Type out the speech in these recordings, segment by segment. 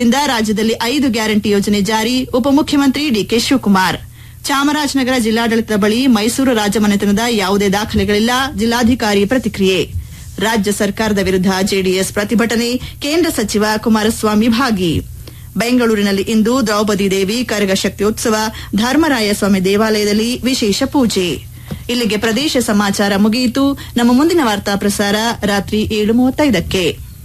ಇಂದ ರಾಜ್ಯದಲ್ಲಿ ಐದು ಗ್ಯಾರಂಟಿ ಯೋಜನೆ ಜಾರಿ ಉಪಮುಖ್ಯಮಂತ್ರಿ ಡಿಕೆ ಶಿವಕುಮಾರ್ ಚಾಮರಾಜನಗರ ಜಿಲ್ಲಾಡಳಿತದ ಬಳಿ ಮೈಸೂರು ರಾಜಮನೆತನದ ಯಾವುದೇ ದಾಖಲೆಗಳಿಲ್ಲ ಜಿಲ್ಲಾಧಿಕಾರಿ ಪ್ರತಿಕ್ರಿಯೆ ರಾಜ್ಯ ಸರ್ಕಾರದ ವಿರುದ್ಧ ಜೆಡಿಎಸ್ ಪ್ರತಿಭಟನೆ ಕೇಂದ್ರ ಸಚಿವ ಕುಮಾರಸ್ವಾಮಿ ಭಾಗಿ ಬೆಂಗಳೂರಿನಲ್ಲಿ ಇಂದು ದ್ರೌಪದಿ ದೇವಿ ಕರಗ ಶಕ್ತಿಯೋತ್ಸವ ಧರ್ಮರಾಯ ಸ್ವಾಮಿ ದೇವಾಲಯದಲ್ಲಿ ವಿಶೇಷ ಪೂಜೆ ಇಲ್ಲಿಗೆ ಪ್ರದೇಶ ಸಮಾಚಾರ ಮುಗಿಯಿತು ನಮ್ಮ ಮುಂದಿನ ವಾರ್ತಾ ಪ್ರಸಾರ ರಾತ್ರಿ ಏಳು ಮೂವತ್ತೈದಕ್ಕೆ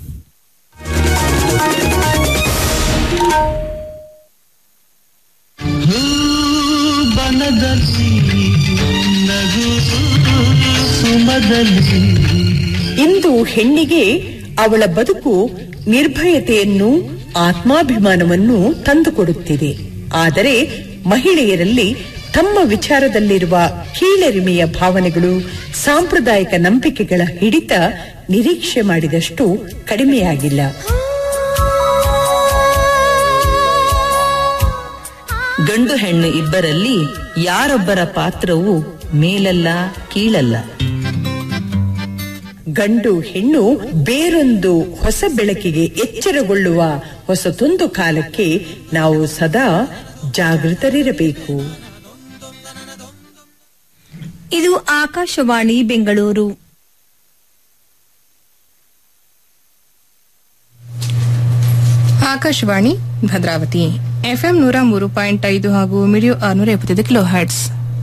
ಬನದಲ್ಲಿ ನಗು ಸುಮದಲ್ಲಿ ಇಂದು ಹೆಣ್ಣಿಗೆ ಅವಳ ಬದುಕು ನಿರ್ಭಯತೆಯನ್ನು ಆತ್ಮಾಭಿಮಾನವನ್ನು ತಂದುಕೊಡುತ್ತಿದೆ ಆದರೆ ಮಹಿಳೆಯರಲ್ಲಿ ತಮ್ಮ ವಿಚಾರದಲ್ಲಿರುವ ಕೀಳರಿಮೆಯ ಭಾವನೆಗಳು ಸಾಂಪ್ರದಾಯಿಕ ನಂಬಿಕೆಗಳ ಹಿಡಿತ ನಿರೀಕ್ಷೆ ಮಾಡಿದಷ್ಟು ಕಡಿಮೆಯಾಗಿಲ್ಲ ಗಂಡು ಹೆಣ್ಣು ಇಬ್ಬರಲ್ಲಿ ಯಾರೊಬ್ಬರ ಪಾತ್ರವು ಮೇಲಲ್ಲ ಕೀಳಲ್ಲ ಗಂಡು ಹೆಣ್ಣು ಬೇರೊಂದು ಹೊಸ ಬೆಳಕಿಗೆ ಎಚ್ಚರಗೊಳ್ಳುವ ಹೊಸತೊಂದು ಕಾಲಕ್ಕೆ ನಾವು ಸದಾ ಜಾಗೃತರಿರಬೇಕು ಇದು ಆಕಾಶವಾಣಿ ಬೆಂಗಳೂರು ಆಕಾಶವಾಣಿ ಭದ್ರಾವತಿ ಎಫ್ಎಂ ನೂರ ಮೂರು ಪಾಯಿಂಟ್ ಐದು ಹಾಗೂ ಮಿಡಿಯೋ ಆರುನೂರ ಎಪ್ಪತ್ತೈದು ಕಿಲೋ ಹರ್ಟ್ಸ್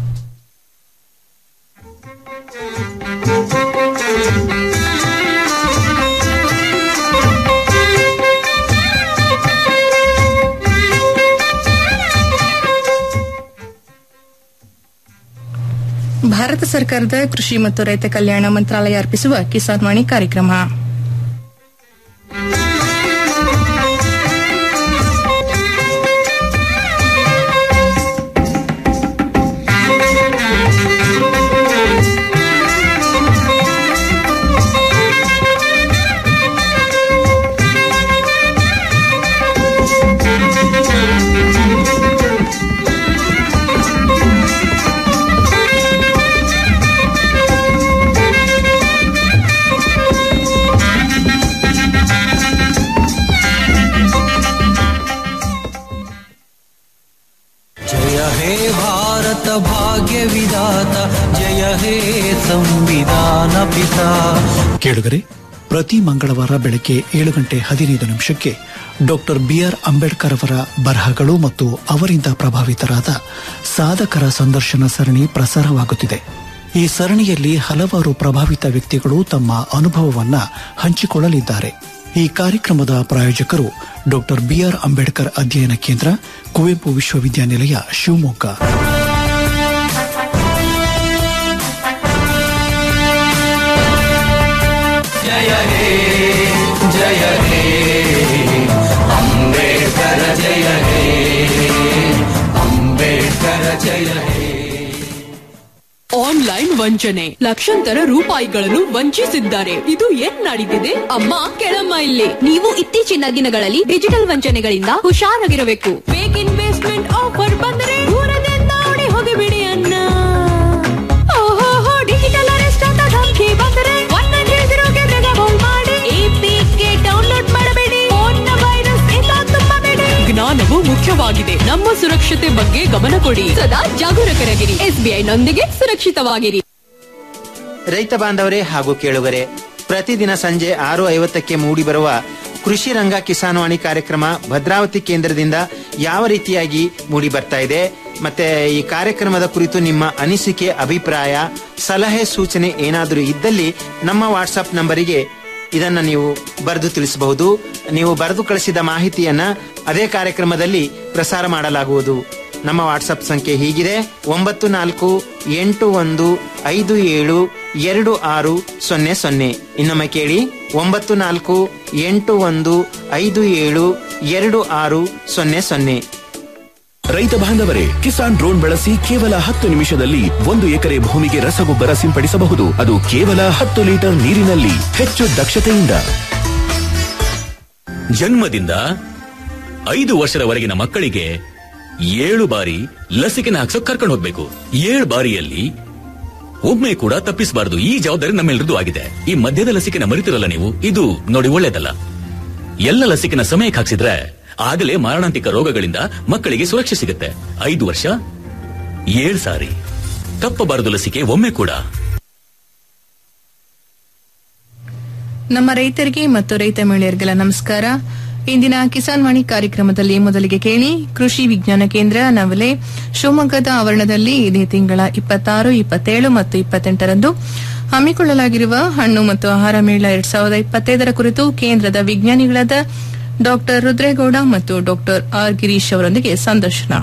ಭಾರತ ಸರ್ಕಾರದ ಕೃಷಿ ಮತ್ತು ರೈತ ಕಲ್ಯಾಣ ಮಂತ್ರಾಲಯ ಅರ್ಪಿಸುವ ಕಿಸಾನ್ ವಾಣಿ ಕಾರ್ಯಕ್ರಮ जय हे भारत भाग्य विधाता जय हे संविधान पिता ಕೇಳುಗರೆ ಪ್ರತಿ ಮಂಗಳವಾರ ಬೆಳಗ್ಗೆ ಏಳು ಗಂಟೆ ಹದಿನೈದು ನಿಮಿಷಕ್ಕೆ ಡಾಕ್ಟರ್ ಬಿಆರ್ ಅಂಬೇಡ್ಕರ್ ಅವರ ಬರಹಗಳು ಮತ್ತು ಅವರಿಂದ ಪ್ರಭಾವಿತರಾದ ಸಾಧಕರ ಸಂದರ್ಶನ ಸರಣಿ ಪ್ರಸಾರವಾಗುತ್ತಿದೆ ಈ ಸರಣಿಯಲ್ಲಿ ಹಲವಾರು ಪ್ರಭಾವಿತ ವ್ಯಕ್ತಿಗಳು ತಮ್ಮ ಅನುಭವವನ್ನ ಹಂಚಿಕೊಳ್ಳಲಿದ್ದಾರೆ ಈ ಕಾರ್ಯಕ್ರಮದ ಪ್ರಾಯೋಜಕರು ಡಾಕ್ಟರ್ ಬಿಆರ್ ಅಂಬೇಡ್ಕರ್ ಅಧ್ಯಯನ ಕೇಂದ್ರ ಕುವೆಂಪು ವಿಶ್ವವಿದ್ಯಾನಿಲಯ ಶಿವಮೊಗ್ಗ जय हे जय हे अंबेडकर जय हे अंबेडकर जय हे ಆನ್ಲೈನ್ ವಂಚನೆ ಲಕ್ಷಾಂತರ ರೂಪಾಯಿಗಳನ್ನು ವಂಚಿಸಿದ್ದಾರೆ ಇದು ಏನ್ ನಡೀತಿದೆ ಅಮ್ಮ ಕೆಳಮ್ಮ ಇಲ್ಲಿ ನೀವು ಇತ್ತೀಚಿನ ದಿನಗಳಲ್ಲಿ ಡಿಜಿಟಲ್ ವಂಚನೆಗಳಿಂದ ಹುಷಾರಾಗಿರಬೇಕು ಫೇಕ್ ಇನ್ವೆಸ್ಟ್ಮೆಂಟ್ ಆಫರ್ ಬಂದರೆ ದೂರದಿಂದ ಓಡಿ ಹೋಗಿಬಿಡಿ ಅನ್ನ ಓಹೋ ಡಿಜಿಟಲ್ ಅರೆಸ್ಟ್ ಅಂತ ಧಮಕಿ ಬಂದರೆ ಒನ್ ನೈನ್ ಜೀರೋಗೆ ಬೇಗ ಕಾಲ್ ಮಾಡಿ ಎಪಿಕೆ ಡೌನ್ಲೋಡ್ ಮಾಡಬೇಡಿ ಫೋನ್ನ ವೈರಸ್ ಇಂದ ತುಂಬಬೇಡಿ ಜ್ಞಾನವು ಮುಖ್ಯವಾಗಿದೆ ನಮ್ಮ ಸುರಕ್ಷತೆ ಬಗ್ಗೆ ಗಮನ ಕೊಡಿ ಸದಾ ಜಾಗರೂಕರಾಗಿರಿ ಎಸ್ಬಿಐ ನೊಂದಿಗೆ ಸುರಕ್ಷಿತವಾಗಿರಿ ರೈತ ಬಾಂಧವರೇ ಹಾಗೂ ಕೇಳುಗರೆ ಪ್ರತಿದಿನ ಸಂಜೆ ಆರು ಐವತ್ತಕ್ಕೆ ಮೂಡಿಬರುವ ಕೃಷಿ ರಂಗ ಕಿಸಾನ್ವಾಣಿ ಕಾರ್ಯಕ್ರಮ ಭದ್ರಾವತಿ ಕೇಂದ್ರದಿಂದ ಯಾವ ರೀತಿಯಾಗಿ ಮೂಡಿ ಬರ್ತಾ ಇದೆ ಮತ್ತೆ ಈ ಕಾರ್ಯಕ್ರಮದ ಕುರಿತು ನಿಮ್ಮ ಅನಿಸಿಕೆ ಅಭಿಪ್ರಾಯ ಸಲಹೆ ಸೂಚನೆ ಏನಾದರೂ ಇದ್ದಲ್ಲಿ ನಮ್ಮ ವಾಟ್ಸಪ್ ನಂಬರಿಗೆ ಇದನ್ನ ನೀವು ಬರೆದು ತಿಳಿಸಬಹುದು ನೀವು ಬರೆದು ಕಳಿಸಿದ ಮಾಹಿತಿಯನ್ನ ಅದೇ ಕಾರ್ಯಕ್ರಮದಲ್ಲಿ ಪ್ರಸಾರ ಮಾಡಲಾಗುವುದು ನಮ್ಮ ವಾಟ್ಸಪ್ ಸಂಖ್ಯೆ ಹೀಗಿದೆ ಒಂಬತ್ತು ನಾಲ್ಕು ಎಂಟು ಒಂದು ಐದು ಏಳು ಎರಡು ಆರು ಸೊನ್ನೆ ಸೊನ್ನೆ ಇನ್ನೊಮ್ಮೆ ಕೇಳಿ ಒಂಬತ್ತು ನಾಲ್ಕು ಎಂಟು ಒಂದು ಐದು ಏಳು ಎರಡು ಆರು ಸೊನ್ನೆ ಸೊನ್ನೆ ರೈತ ಬಾಂಧವರೇ ಕಿಸಾನ್ ಡ್ರೋನ್ ಬಳಸಿ ಕೇವಲ ಹತ್ತು ನಿಮಿಷದಲ್ಲಿ ಒಂದು ಎಕರೆ ಭೂಮಿಗೆ ರಸಗೊಬ್ಬರ ಸಿಂಪಡಿಸಬಹುದು ಅದು ಕೇವಲ ಹತ್ತು ಲೀಟರ್ ನೀರಿನಲ್ಲಿ ಹೆಚ್ಚು ದಕ್ಷತೆಯಿಂದ ಜನ್ಮದಿಂದ ಐದು ವರ್ಷದವರೆಗಿನ ಮಕ್ಕಳಿಗೆ ಏಳು ಬಾರಿ ಲಸಿಕೆನ ಹಾಕ್ಸೋಕ್ ಕರ್ಕೊಂಡು ಹೋಗ್ಬೇಕು ಏಳು ಬಾರಿಯಲ್ಲಿ ಒಮ್ಮೆ ಕೂಡ ತಪ್ಪಿಸಬಾರದು ಈ ಜವಾಬ್ದಾರಿ ನಮ್ಮೆಲ್ಲರದು ಆಗಿದೆ ಈ ಮಧ್ಯದ ಲಸಿಕೆನ ಮರಿತಿರಲ್ಲ ನೀವು ಇದು ನೋಡಿ ಒಳ್ಳೇದಲ್ಲ ಎಲ್ಲ ಲಸಿಕೆನ ಸಮಯಕ್ಕೆ ಹಾಕ್ಸಿದ್ರೆ ಆಗಲೇ ಮಾರಣಾಂತಿಕ ರೋಗಗಳಿಂದ ಮಕ್ಕಳಿಗೆ ಸುರಕ್ಷೆ ಸಿಗುತ್ತೆ ಐದು ವರ್ಷ ಏಳು ಸಾರಿ ತಪ್ಪಬಾರದು ಲಸಿಕೆ ಒಮ್ಮೆ ಕೂಡ ನಮ್ಮ ರೈತರಿಗೆ ಮತ್ತು ರೈತ ಮಹಿಳೆಯರಿಗೆಲ್ಲ ನಮಸ್ಕಾರ ಇಂದಿನ ಕಿಸಾನ್ ವಾಣಿ ಕಾರ್ಯಕ್ರಮದಲ್ಲಿ ಮೊದಲಿಗೆ ಕೇಳಿ ಕೃಷಿ ವಿಜ್ಞಾನ ಕೇಂದ್ರ ನವಲೆ ಶಿವಮೊಗ್ಗದ ಆವರಣದಲ್ಲಿ ಇದೇ ತಿಂಗಳ ಇಪ್ಪತ್ತಾರು ಇಪ್ಪತ್ತೇಳು ಮತ್ತು ಇಪ್ಪತ್ತೆಂಟರಂದು ಹಮ್ಮಿಕೊಳ್ಳಲಾಗಿರುವ ಹಣ್ಣು ಮತ್ತು ಆಹಾರ ಮೇಳ ಎರಡ್ ಸಾವಿರದ ಇಪ್ಪತ್ತೈದರ ಕುರಿತು ಕೇಂದ್ರದ ವಿಜ್ಞಾನಿಗಳಾದ ಡಾ ರುದ್ರೇಗೌಡ ಮತ್ತು ಡಾ ಆರ್ ಗಿರೀಶ್ ಅವರೊಂದಿಗೆ ಸಂದರ್ಶನ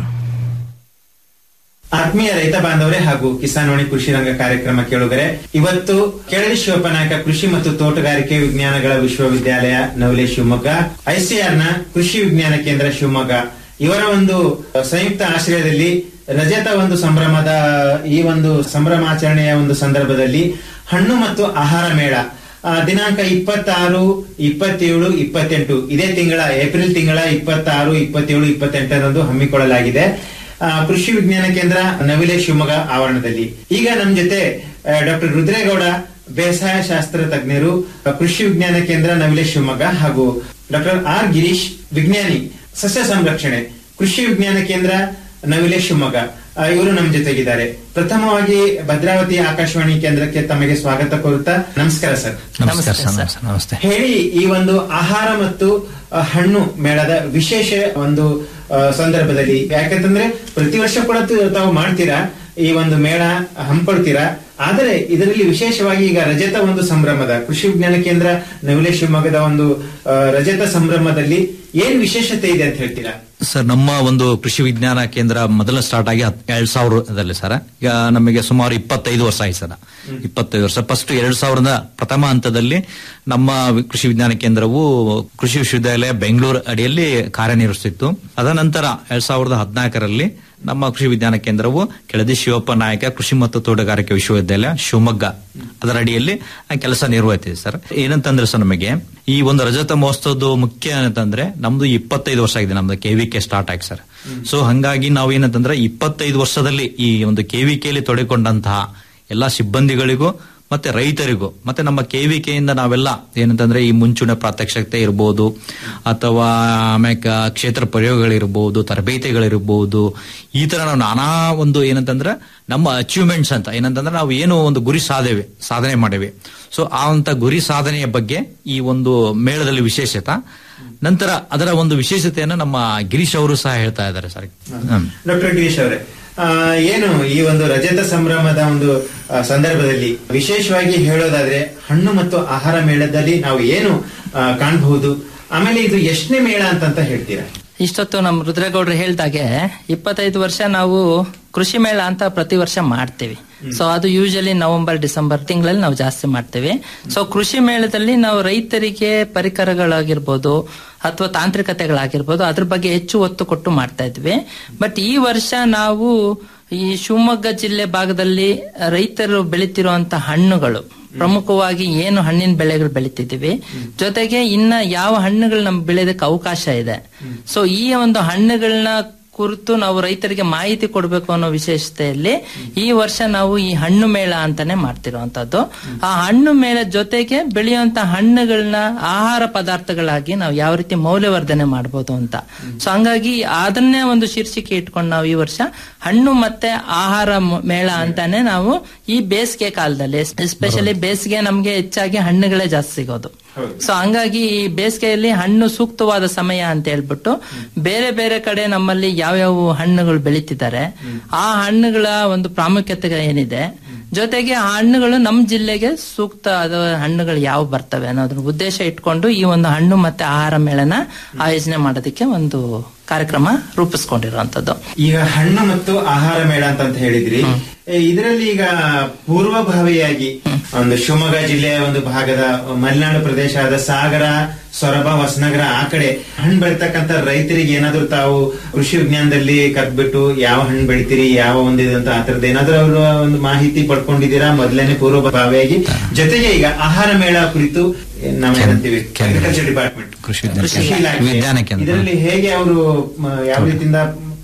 ಆತ್ಮೀಯ ರೈತ ಬಾಂಧವರೇ ಹಾಗೂ ಕಿಸಾನ್ವಾಣಿ ಕೃಷಿ ರಂಗ ಕಾರ್ಯಕ್ರಮ ಕೇಳುಗರೆ ಇವತ್ತು ಕೆಳದಿ ಶಿವಪ್ಪನಾಯಕ ಕೃಷಿ ಮತ್ತು ತೋಟಗಾರಿಕೆ ವಿಜ್ಞಾನಗಳ ವಿಶ್ವವಿದ್ಯಾಲಯ ನವಲೆ ಶಿವಮೊಗ್ಗ ಐಸಿಆರ್ ನ ಕೃಷಿ ವಿಜ್ಞಾನ ಕೇಂದ್ರ ಶಿವಮೊಗ್ಗ ಇವರ ಒಂದು ಸಂಯುಕ್ತ ಆಶ್ರಯದಲ್ಲಿ ರಜತ ಒಂದು ಸಂಭ್ರಮದ ಈ ಒಂದು ಸಂಭ್ರಮಾಚರಣೆಯ ಒಂದು ಸಂದರ್ಭದಲ್ಲಿ ಹಣ್ಣು ಮತ್ತು ಆಹಾರ ಮೇಳ ಆ, ದಿನಾಂಕ ಇಪ್ಪತ್ತಾರು ಇಪ್ಪತ್ತೇಳು ಇಪ್ಪತ್ತೆಂಟು ಇದೇ ತಿಂಗಳ ಏಪ್ರಿಲ್ ತಿಂಗಳ ಇಪ್ಪತ್ತಾರು ಇಪ್ಪತ್ತೇಳು ಇಪ್ಪತ್ತೆಂಟರಂದು ಹಮ್ಮಿಕೊಳ್ಳಲಾಗಿದೆ ಆ, ಕೃಷಿ ವಿಜ್ಞಾನ ಕೇಂದ್ರ ನವಿಲೆ ಶಿವಮೊಗ್ಗ ಆವರಣದಲ್ಲಿ ಈಗ ನಮ್ ಜೊತೆ ಡಾಕ್ಟರ್ ರುದ್ರೇಗೌಡ ಬೇಸಾಯ ಶಾಸ್ತ್ರ ತಜ್ಞರು ಆ, ಕೃಷಿ ವಿಜ್ಞಾನ ಕೇಂದ್ರ ನವಿಲೆ ಶಿವಮೊಗ್ಗ ಹಾಗೂ ಡಾಕ್ಟರ್ ಆರ್ ಗಿರೀಶ್ ವಿಜ್ಞಾನಿ ಸಸ್ಯ ಸಂರಕ್ಷಣೆ ಕೃಷಿ ವಿಜ್ಞಾನ ಕೇಂದ್ರ ನವಿಲೆ ಶಿವಮೊಗ್ಗ ಆ, ಇವರು ನಮ್ಮ ಜೊತೆಗಿದ್ದಾರೆ ಪ್ರಥಮವಾಗಿ ಭದ್ರಾವತಿ ಆಕಾಶವಾಣಿ ಕೇಂದ್ರಕ್ಕೆ ತಮಗೆ ಸ್ವಾಗತ ಕೋರುತ್ತಾ ನಮಸ್ಕಾರ ಸರ್ ನಮಸ್ಕಾರ ಸರ್ ನಮಸ್ತೆ ನಮಸ್ತೆ ಹೇಳಿ ಈ ಒಂದು ಆಹಾರ ಮತ್ತು ಆ, ಹಣ್ಣು ಮೇಳದ ವಿಶೇಷ ಒಂದು ಆ, ಸಂದರ್ಭದಲ್ಲಿ ಯಾಕಂತಂದ್ರೆ ಪ್ರತಿ ವರ್ಷ ಕೂಡ ತ- ತಾವು ಮಾಡ್ತೀರಾ ಈ ಒಂದು ಮೇಳ ಹಮ್ಮಿಕೊಳ್ತೀರಾ ಆದರೆ ಇದರಲ್ಲಿ ವಿಶೇಷವಾಗಿ ಈಗ ರಜತ ಒಂದು ಸಂಭ್ರಮದ ಕೃಷಿ ವಿಜ್ಞಾನ ಕೇಂದ್ರ ನವಿಲೆ ಶಿವಮೊಗ್ಗದ ಒಂದು ಆ, ರಜತ ಸಂಭ್ರಮದಲ್ಲಿ ಏನ್ ವಿಶೇಷತೆ ಇದೆ ಅಂತ ಹೇಳ್ತೀರಾ ಸರ್ ನಮ್ಮ ಒಂದು ಕೃಷಿ ವಿಜ್ಞಾನ ಕೇಂದ್ರ ಮೊದಲ ಸ್ಟಾರ್ಟ್ ಆಗಿ ಹತ್- ಎರಡ್ ಸಾವಿರದಲ್ಲಿ ಸರ್ ಈಗ ನಮಗೆ ಸುಮಾರು ಇಪ್ಪತ್ತೈದು ವರ್ಷ ಆಯ್ತು ಸರ್ ಇಪ್ಪತ್ತೈದು ವರ್ಷ ಫಸ್ಟ್ ಎರಡ್ ಸಾವಿರದ ಪ್ರಥಮ ಹಂತದಲ್ಲಿ ನಮ್ಮ ವಿ- ಕೃಷಿ ವಿಜ್ಞಾನ ಕೇಂದ್ರವು ಕೃಷಿ ವಿಶ್ವವಿದ್ಯಾಲಯ ಬೆಂಗಳೂರು ಅಡಿಯಲ್ಲಿ ಕಾರ್ಯನಿರ್ವಹಿಸುತ್ತಿತ್ತು ಅದನಂತರ ಎರಡ್ ಸಾವಿರದ ಹದಿನಾಲ್ಕರಲ್ಲಿ ನಮ್ಮ ಕೃಷಿ ವಿಜ್ಞಾನ ಕೇಂದ್ರವು ಕೆಳದಿ ಶಿವಪ್ಪ ನಾಯಕ ಕೃಷಿ ಮತ್ತು ತೋಟಗಾರಿಕೆ ವಿಶ್ವವಿದ್ಯಾಲಯ ಶಿವಮೊಗ್ಗ ಅದರ ಅಡಿಯಲ್ಲಿ ಕೆಲಸ ನಿರ್ವಹಿಸಿದೆ ಸರ್ ಏನಂತಂದ್ರೆ ಸರ್ ನಮಗೆ ಈ ಒಂದು ರಜತ ಮಹೋತ್ಸವದ ಮುಖ್ಯ ಏನಂತಂದ್ರೆ ನಮ್ದು ಇಪ್ಪತ್ತೈದು ವರ್ಷ ಆಗಿದೆ ನಮ್ದು ಕೆವಿಕೆ ಸ್ಟಾರ್ಟ್ ಆಗಿ ಸರ್ ಸೊ ಹಂಗಾಗಿ ನಾವು ಏನಂತಂದ್ರೆ ಇಪ್ಪತ್ತೈದು ವರ್ಷದಲ್ಲಿ ಈ ಒಂದು ಕೆವಿಕೆಯಲ್ಲಿ ತೊಡಕೊಂಡಂತಹ ಎಲ್ಲಾ ಸಿಬ್ಬಂದಿಗಳಿಗೂ ಮತ್ತೆ ರೈತರಿಗೂ ಮತ್ತೆ ನಮ್ಮ ಕೆವಿಕೆಯಿಂದ ನಾವೆಲ್ಲ ಏನಂತಂದ್ರೆ ಈ ಮುಂಚೂಣ ಪ್ರಾತ್ಯಕ್ಷಿಕತೆ ಇರಬಹುದು ಅಥವಾ ಆಮ್ಯಾಕ ಕ್ಷೇತ್ರ ಪ್ರಯೋಗಗಳಿರ್ಬೋದು ತರಬೇತಿಗಳಿರ್ಬೋದು ಈ ತರ ನಾವು ನಾನಾ ಒಂದು ಏನಂತಂದ್ರೆ ನಮ್ಮ ಅಚೀವ್ಮೆಂಟ್ಸ್ ಅಂತ ಏನಂತಂದ್ರೆ ನಾವು ಏನು ಒಂದು ಗುರಿ ಸಾಧೇವೆ ಸಾಧನೆ ಮಾಡೇವೆ ಸೊ ಆ ಅಂತ ಗುರಿ ಸಾಧನೆಯ ಬಗ್ಗೆ ಈ ಒಂದು ಮೇಳದಲ್ಲಿ ವಿಶೇಷತ ನಂತರ ಅದರ ಒಂದು ವಿಶೇಷತೆಯನ್ನು ನಮ್ಮ ಗಿರೀಶ್ ಅವರು ಸಹ ಹೇಳ್ತಾ ಇದ್ದಾರೆ ಸರ್ ಹ್ಮ್. ಡಾಕ್ಟರ್ ಗಿರೀಶ್ ಅವರೇ ಆ, ಏನು ಈ ಒಂದು ರಜತ ಸಂಭ್ರಮದ ಒಂದು ಆ, ಸಂದರ್ಭದಲ್ಲಿ ವಿಶೇಷವಾಗಿ ಹೇಳೋದಾದ್ರೆ ಹಣ್ಣು ಮತ್ತು ಆಹಾರ ಮೇಳದಲ್ಲಿ ನಾವು ಏನು ಆ, ಕಾಣಬಹುದು ಆಮೇಲೆ ಇದು ಎಷ್ಟನೇ ಮೇಳ ಅಂತಂತ ಹೇಳ್ತೀರಾ ಇಷ್ಟೊತ್ತು ನಮ್ಮ ರುದ್ರೇಗೌಡರು ಹೇಳ್ದಾಗೆ ಇಪ್ಪತ್ತೈದು ವರ್ಷ ನಾವು ಕೃಷಿ ಮೇಳ ಅಂತ ಪ್ರತಿ ವರ್ಷ ಮಾಡ್ತೀವಿ ಸೊ ಅದು ಯೂಶಲಿ ನವೆಂಬರ್ ಡಿಸೆಂಬರ್ ತಿಂಗಳಲ್ಲಿ ನಾವು ಜಾಸ್ತಿ ಮಾಡ್ತೇವೆ ಸೊ ಕೃಷಿ ಮೇಳದಲ್ಲಿ ನಾವು ರೈತರಿಗೆ ಪರಿಕರಗಳಾಗಿರ್ಬೋದು ಅಥವಾ ತಾಂತ್ರಿಕತೆಗಳಾಗಿರ್ಬೋದು ಅದ್ರ ಬಗ್ಗೆ ಹೆಚ್ಚು ಒತ್ತು ಕೊಟ್ಟು ಮಾಡ್ತಾ ಇದ್ವಿ ಬಟ್ ಈ ವರ್ಷ ನಾವು ಈ ಶಿವಮೊಗ್ಗ ಜಿಲ್ಲೆ ಭಾಗದಲ್ಲಿ ರೈತರು ಬೆಳೀತಿರುವಂತ ಹಣ್ಣುಗಳು ಪ್ರಮುಖವಾಗಿ ಏನು ಹಣ್ಣಿನ ಬೆಳೆಗಳು ಬೆಳಿತಿದ್ದೀವಿ ಜೊತೆಗೆ ಇನ್ನ ಯಾವ ಹಣ್ಣುಗಳು ನಮ್ಗೆ ಬೆಳೆಯೋದಕ್ಕೆ ಅವಕಾಶ ಇದೆ ಸೊ ಈ ಒಂದು ಹಣ್ಣುಗಳನ್ನ ಕುರಿತು ನಾವು ರೈತರಿಗೆ ಮಾಹಿತಿ ಕೊಡಬೇಕು ಅನ್ನೋ ವಿಶೇಷತೆಯಲ್ಲಿ ಈ ವರ್ಷ ನಾವು ಈ ಹಣ್ಣು ಮೇಳ ಅಂತಾನೆ ಮಾಡ್ತಿರುವಂತದ್ದು ಆ ಹಣ್ಣು ಮೇಳ ಜೊತೆಗೆ ಬೆಳೆಯುವಂತ ಹಣ್ಣುಗಳನ್ನ ಆಹಾರ ಪದಾರ್ಥಗಳಾಗಿ ನಾವು ಯಾವ ರೀತಿ ಮೌಲ್ಯವರ್ಧನೆ ಮಾಡಬಹುದು ಅಂತ ಸೊ ಹಂಗಾಗಿ ಅದನ್ನೇ ಒಂದು ಶೀರ್ಷಿಕೆ ಇಟ್ಕೊಂಡು ನಾವು ಈ ವರ್ಷ ಹಣ್ಣು ಮತ್ತೆ ಆಹಾರ ಮ- ಮೇಳ ಅಂತಾನೆ ನಾವು ಈ ಬೇಸಿಗೆ ಕಾಲದಲ್ಲಿ ಎಸ್ಪೆಷಲಿ ಬೇಸಿಗೆ ನಮ್ಗೆ ಹೆಚ್ಚಾಗಿ ಹಣ್ಣುಗಳೇ ಜಾಸ್ತಿ ಸಿಗೋದು ಸೊ ಹಂಗಾಗಿ ಈ ಬೇಸಿಗೆಯಲ್ಲಿ ಹಣ್ಣು ಸೂಕ್ತವಾದ ಸಮಯ ಅಂತ ಹೇಳ್ಬಿಟ್ಟು ಬೇರೆ ಬೇರೆ ಕಡೆ ನಮ್ಮಲ್ಲಿ ಯಾವ್ಯಾವ ಹಣ್ಣುಗಳು ಬೆಳೀತಿದ್ದಾರೆ ಆ ಹಣ್ಣುಗಳ ಒಂದು ಪ್ರಾಮುಖ್ಯತೆ ಏನಿದೆ ಜೊತೆಗೆ ಆ ಹಣ್ಣುಗಳು ನಮ್ಮ ಜಿಲ್ಲೆಗೆ ಸೂಕ್ತ ಆದ ಹಣ್ಣುಗಳು ಯಾವ ಬರ್ತವೆ ಅನ್ನೋದ್ರ ಉದ್ದೇಶ ಇಟ್ಕೊಂಡು ಈ ಒಂದು ಹಣ್ಣು ಮತ್ತೆ ಆಹಾರ ಮೇಳನ ಆಯೋಜನೆ ಮಾಡೋದಕ್ಕೆ ಒಂದು ಕಾರ್ಯಕ್ರಮ ರೂಪಿಸ್ಕೊಂಡಿರುವಂತದ್ದು ಈಗ ಹಣ್ಣು ಮತ್ತು ಆಹಾರ ಮೇಳ ಅಂತ ಅಂತ ಹೇಳಿದ್ರಿ ಏ, ಇದರಲ್ಲಿ ಈಗ ಪೂರ್ವಭಾವಿಯಾಗಿ ಒಂದು ಶಿವಮೊಗ್ಗ ಜಿಲ್ಲೆಯ ಒಂದು ಭಾಗದ ಮಲೆನಾಡು ಪ್ರದೇಶ ಆದ ಸಾಗರ ಸೊರಬ ಹೊಸನಗರ ಆ ಕಡೆ ಹಣ್ಣು ಬೆಳಿತಕ್ಕಂತ ರೈತರಿಗೆ ಏನಾದ್ರು ತಾವು ಕೃಷಿ ವಿಜ್ಞಾನದಲ್ಲಿ ಕತ್ಬಿಟ್ಟು ಯಾವ ಹಣ್ಣು ಬೆಳಿತೀರಿ ಯಾವ ಒಂದು ಇದು ಅಂತ ಆ ತರದ್ದು ಏನಾದ್ರು ಅವರು ಒಂದು ಮಾಹಿತಿ ಪಡ್ಕೊಂಡಿದ್ದೀರಾ ಮೊದಲನೇ ಪೂರ್ವಭಾವಿಯಾಗಿ ಜೊತೆಗೆ ಈಗ ಆಹಾರ ಮೇಳ ಕುರಿತು ನಾವೇನಂತೀವಿ ಅಗ್ರಿಕಲ್ಚರ್ ಡಿಪಾರ್ಟ್ಮೆಂಟ್ ಕೃಷಿ ವಿಜ್ಞಾನ ಕೃಷಿ ಕೇಂದ್ರ. ಇಲಾಖೆ ವಿಜ್ಞಾನ ಕೇಂದ್ರ. ಇದರಲ್ಲಿ ಹೇಗೆ ಅವರು ಯಾವ ರೀತಿಯಿಂದ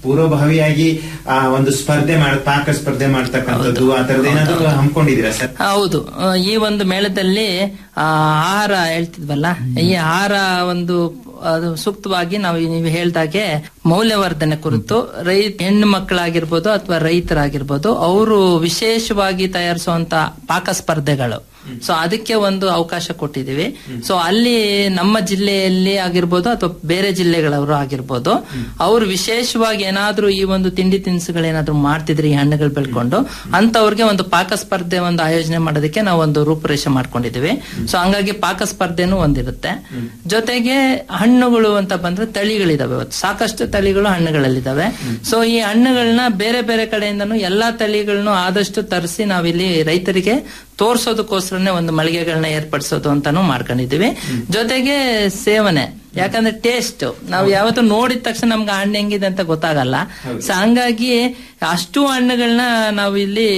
ಪೂರ್ವಭಾವಿಯಾಗಿ ಆ ಒಂದು ಸ್ಪರ್ಧೆ ಮಾಡ ಪಾಕ ಸ್ಪರ್ಧೆ ಮಾಡ್ತಕ್ಕಂಥದ್ದು ಆ ತರದ ಏನಾದ್ರು ಹಮ್ಮಿಕೊಂಡಿದ್ದೀರಾ ಸರ್ ಹೌದು ಆ, ಈ ಒಂದು ಮೇಳದಲ್ಲಿ ಆ, ಆಹಾರ ಹೇಳ್ತಿದ್ವಲ್ಲ ಈ ಆಹಾರ ಒಂದು ಅದು ಸೂಕ್ತವಾಗಿ ನಾವು ಈ ನೀವು ಹೇಳ್ದಾಗೆ ಮೌಲ್ಯವರ್ಧನೆ ಕುರಿತು ರೈತ ಹೆಣ್ಣು ಮಕ್ಕಳಾಗಿರ್ಬೋದು ಅಥವಾ ರೈತರಾಗಿರ್ಬೋದು ಅವರು ವಿಶೇಷವಾಗಿ ತಯಾರಿಸುವಂತ ಪಾಕ ಸ್ಪರ್ಧೆಗಳು ಸೊ ಅದಕ್ಕೆ ಒಂದು ಅವಕಾಶ ಕೊಟ್ಟಿದ್ದೀವಿ ಸೊ ಅಲ್ಲಿ ನಮ್ಮ ಜಿಲ್ಲೆಯಲ್ಲಿ ಆಗಿರ್ಬೋದು ಅಥವಾ ಬೇರೆ ಜಿಲ್ಲೆಗಳವರು ಆಗಿರ್ಬೋದು ಅವರು ವಿಶೇಷವಾಗಿ ಏನಾದ್ರೂ ಈ ಒಂದು ತಿಂಡಿ ತಿನಿಸುಗಳೇನಾದ್ರೂ ಮಾಡ್ತಿದ್ರೆ ಈ ಹಣ್ಣುಗಳು ಬೆಳ್ಕೊಂಡು ಅಂತವ್ರಿಗೆ ಒಂದು ಪಾಕ ಸ್ಪರ್ಧೆ ಒಂದು ಆಯೋಜನೆ ಮಾಡೋದಕ್ಕೆ ನಾವು ಒಂದು ರೂಪುರೇಷೆ ಮಾಡ್ಕೊಂಡಿದ್ದೀವಿ ಸೊ ಹಂಗಾಗಿ ಪಾಕ ಸ್ಪರ್ಧೆನೂ ಒಂದಿರುತ್ತೆ ಜೊತೆಗೆ ಹಣ್ಣುಗಳು ಅಂತ ಬಂದ್ರೆ ತಳಿಗಳಿದಾವೆ ಇವತ್ತು ಸಾಕಷ್ಟು ತಳಿಗಳು ಹಣ್ಣುಗಳಲ್ಲಿದ್ದಾವೆ ಸೊ ಈ ಹಣ್ಣುಗಳನ್ನ ಬೇರೆ ಬೇರೆ ಕಡೆಯಿಂದನೂ ಎಲ್ಲಾ ತಳಿಗಳನ್ನು ಆದಷ್ಟು ತರಿಸಿ ನಾವಿಲ್ಲಿ ರೈತರಿಗೆ ತೋರ್ಸೋದಕ್ಕೋಸ್ಕರನೇ ಒಂದು ಮಳಿಗೆಗಳನ್ನ ಏರ್ಪಡಿಸೋದು ಅಂತಾನು ಮಾಡ್ಕೊಂಡಿದೀವಿ ಜೊತೆಗೆ ಸೇವನೆ ಯಾಕಂದ್ರೆ ಟೇಸ್ಟ್ ನಾವು ಯಾವತ್ತು ನೋಡಿದ ತಕ್ಷಣ ನಮ್ಗೆ ಹಣ್ಣು ಹೆಂಗಿದೆ ಅಂತ ಗೊತ್ತಾಗಲ್ಲ ಸೊ ಹಂಗಾಗಿ ಅಷ್ಟು ಹಣ್ಣುಗಳನ್ನ ನಾವು ಇಲ್ಲಿ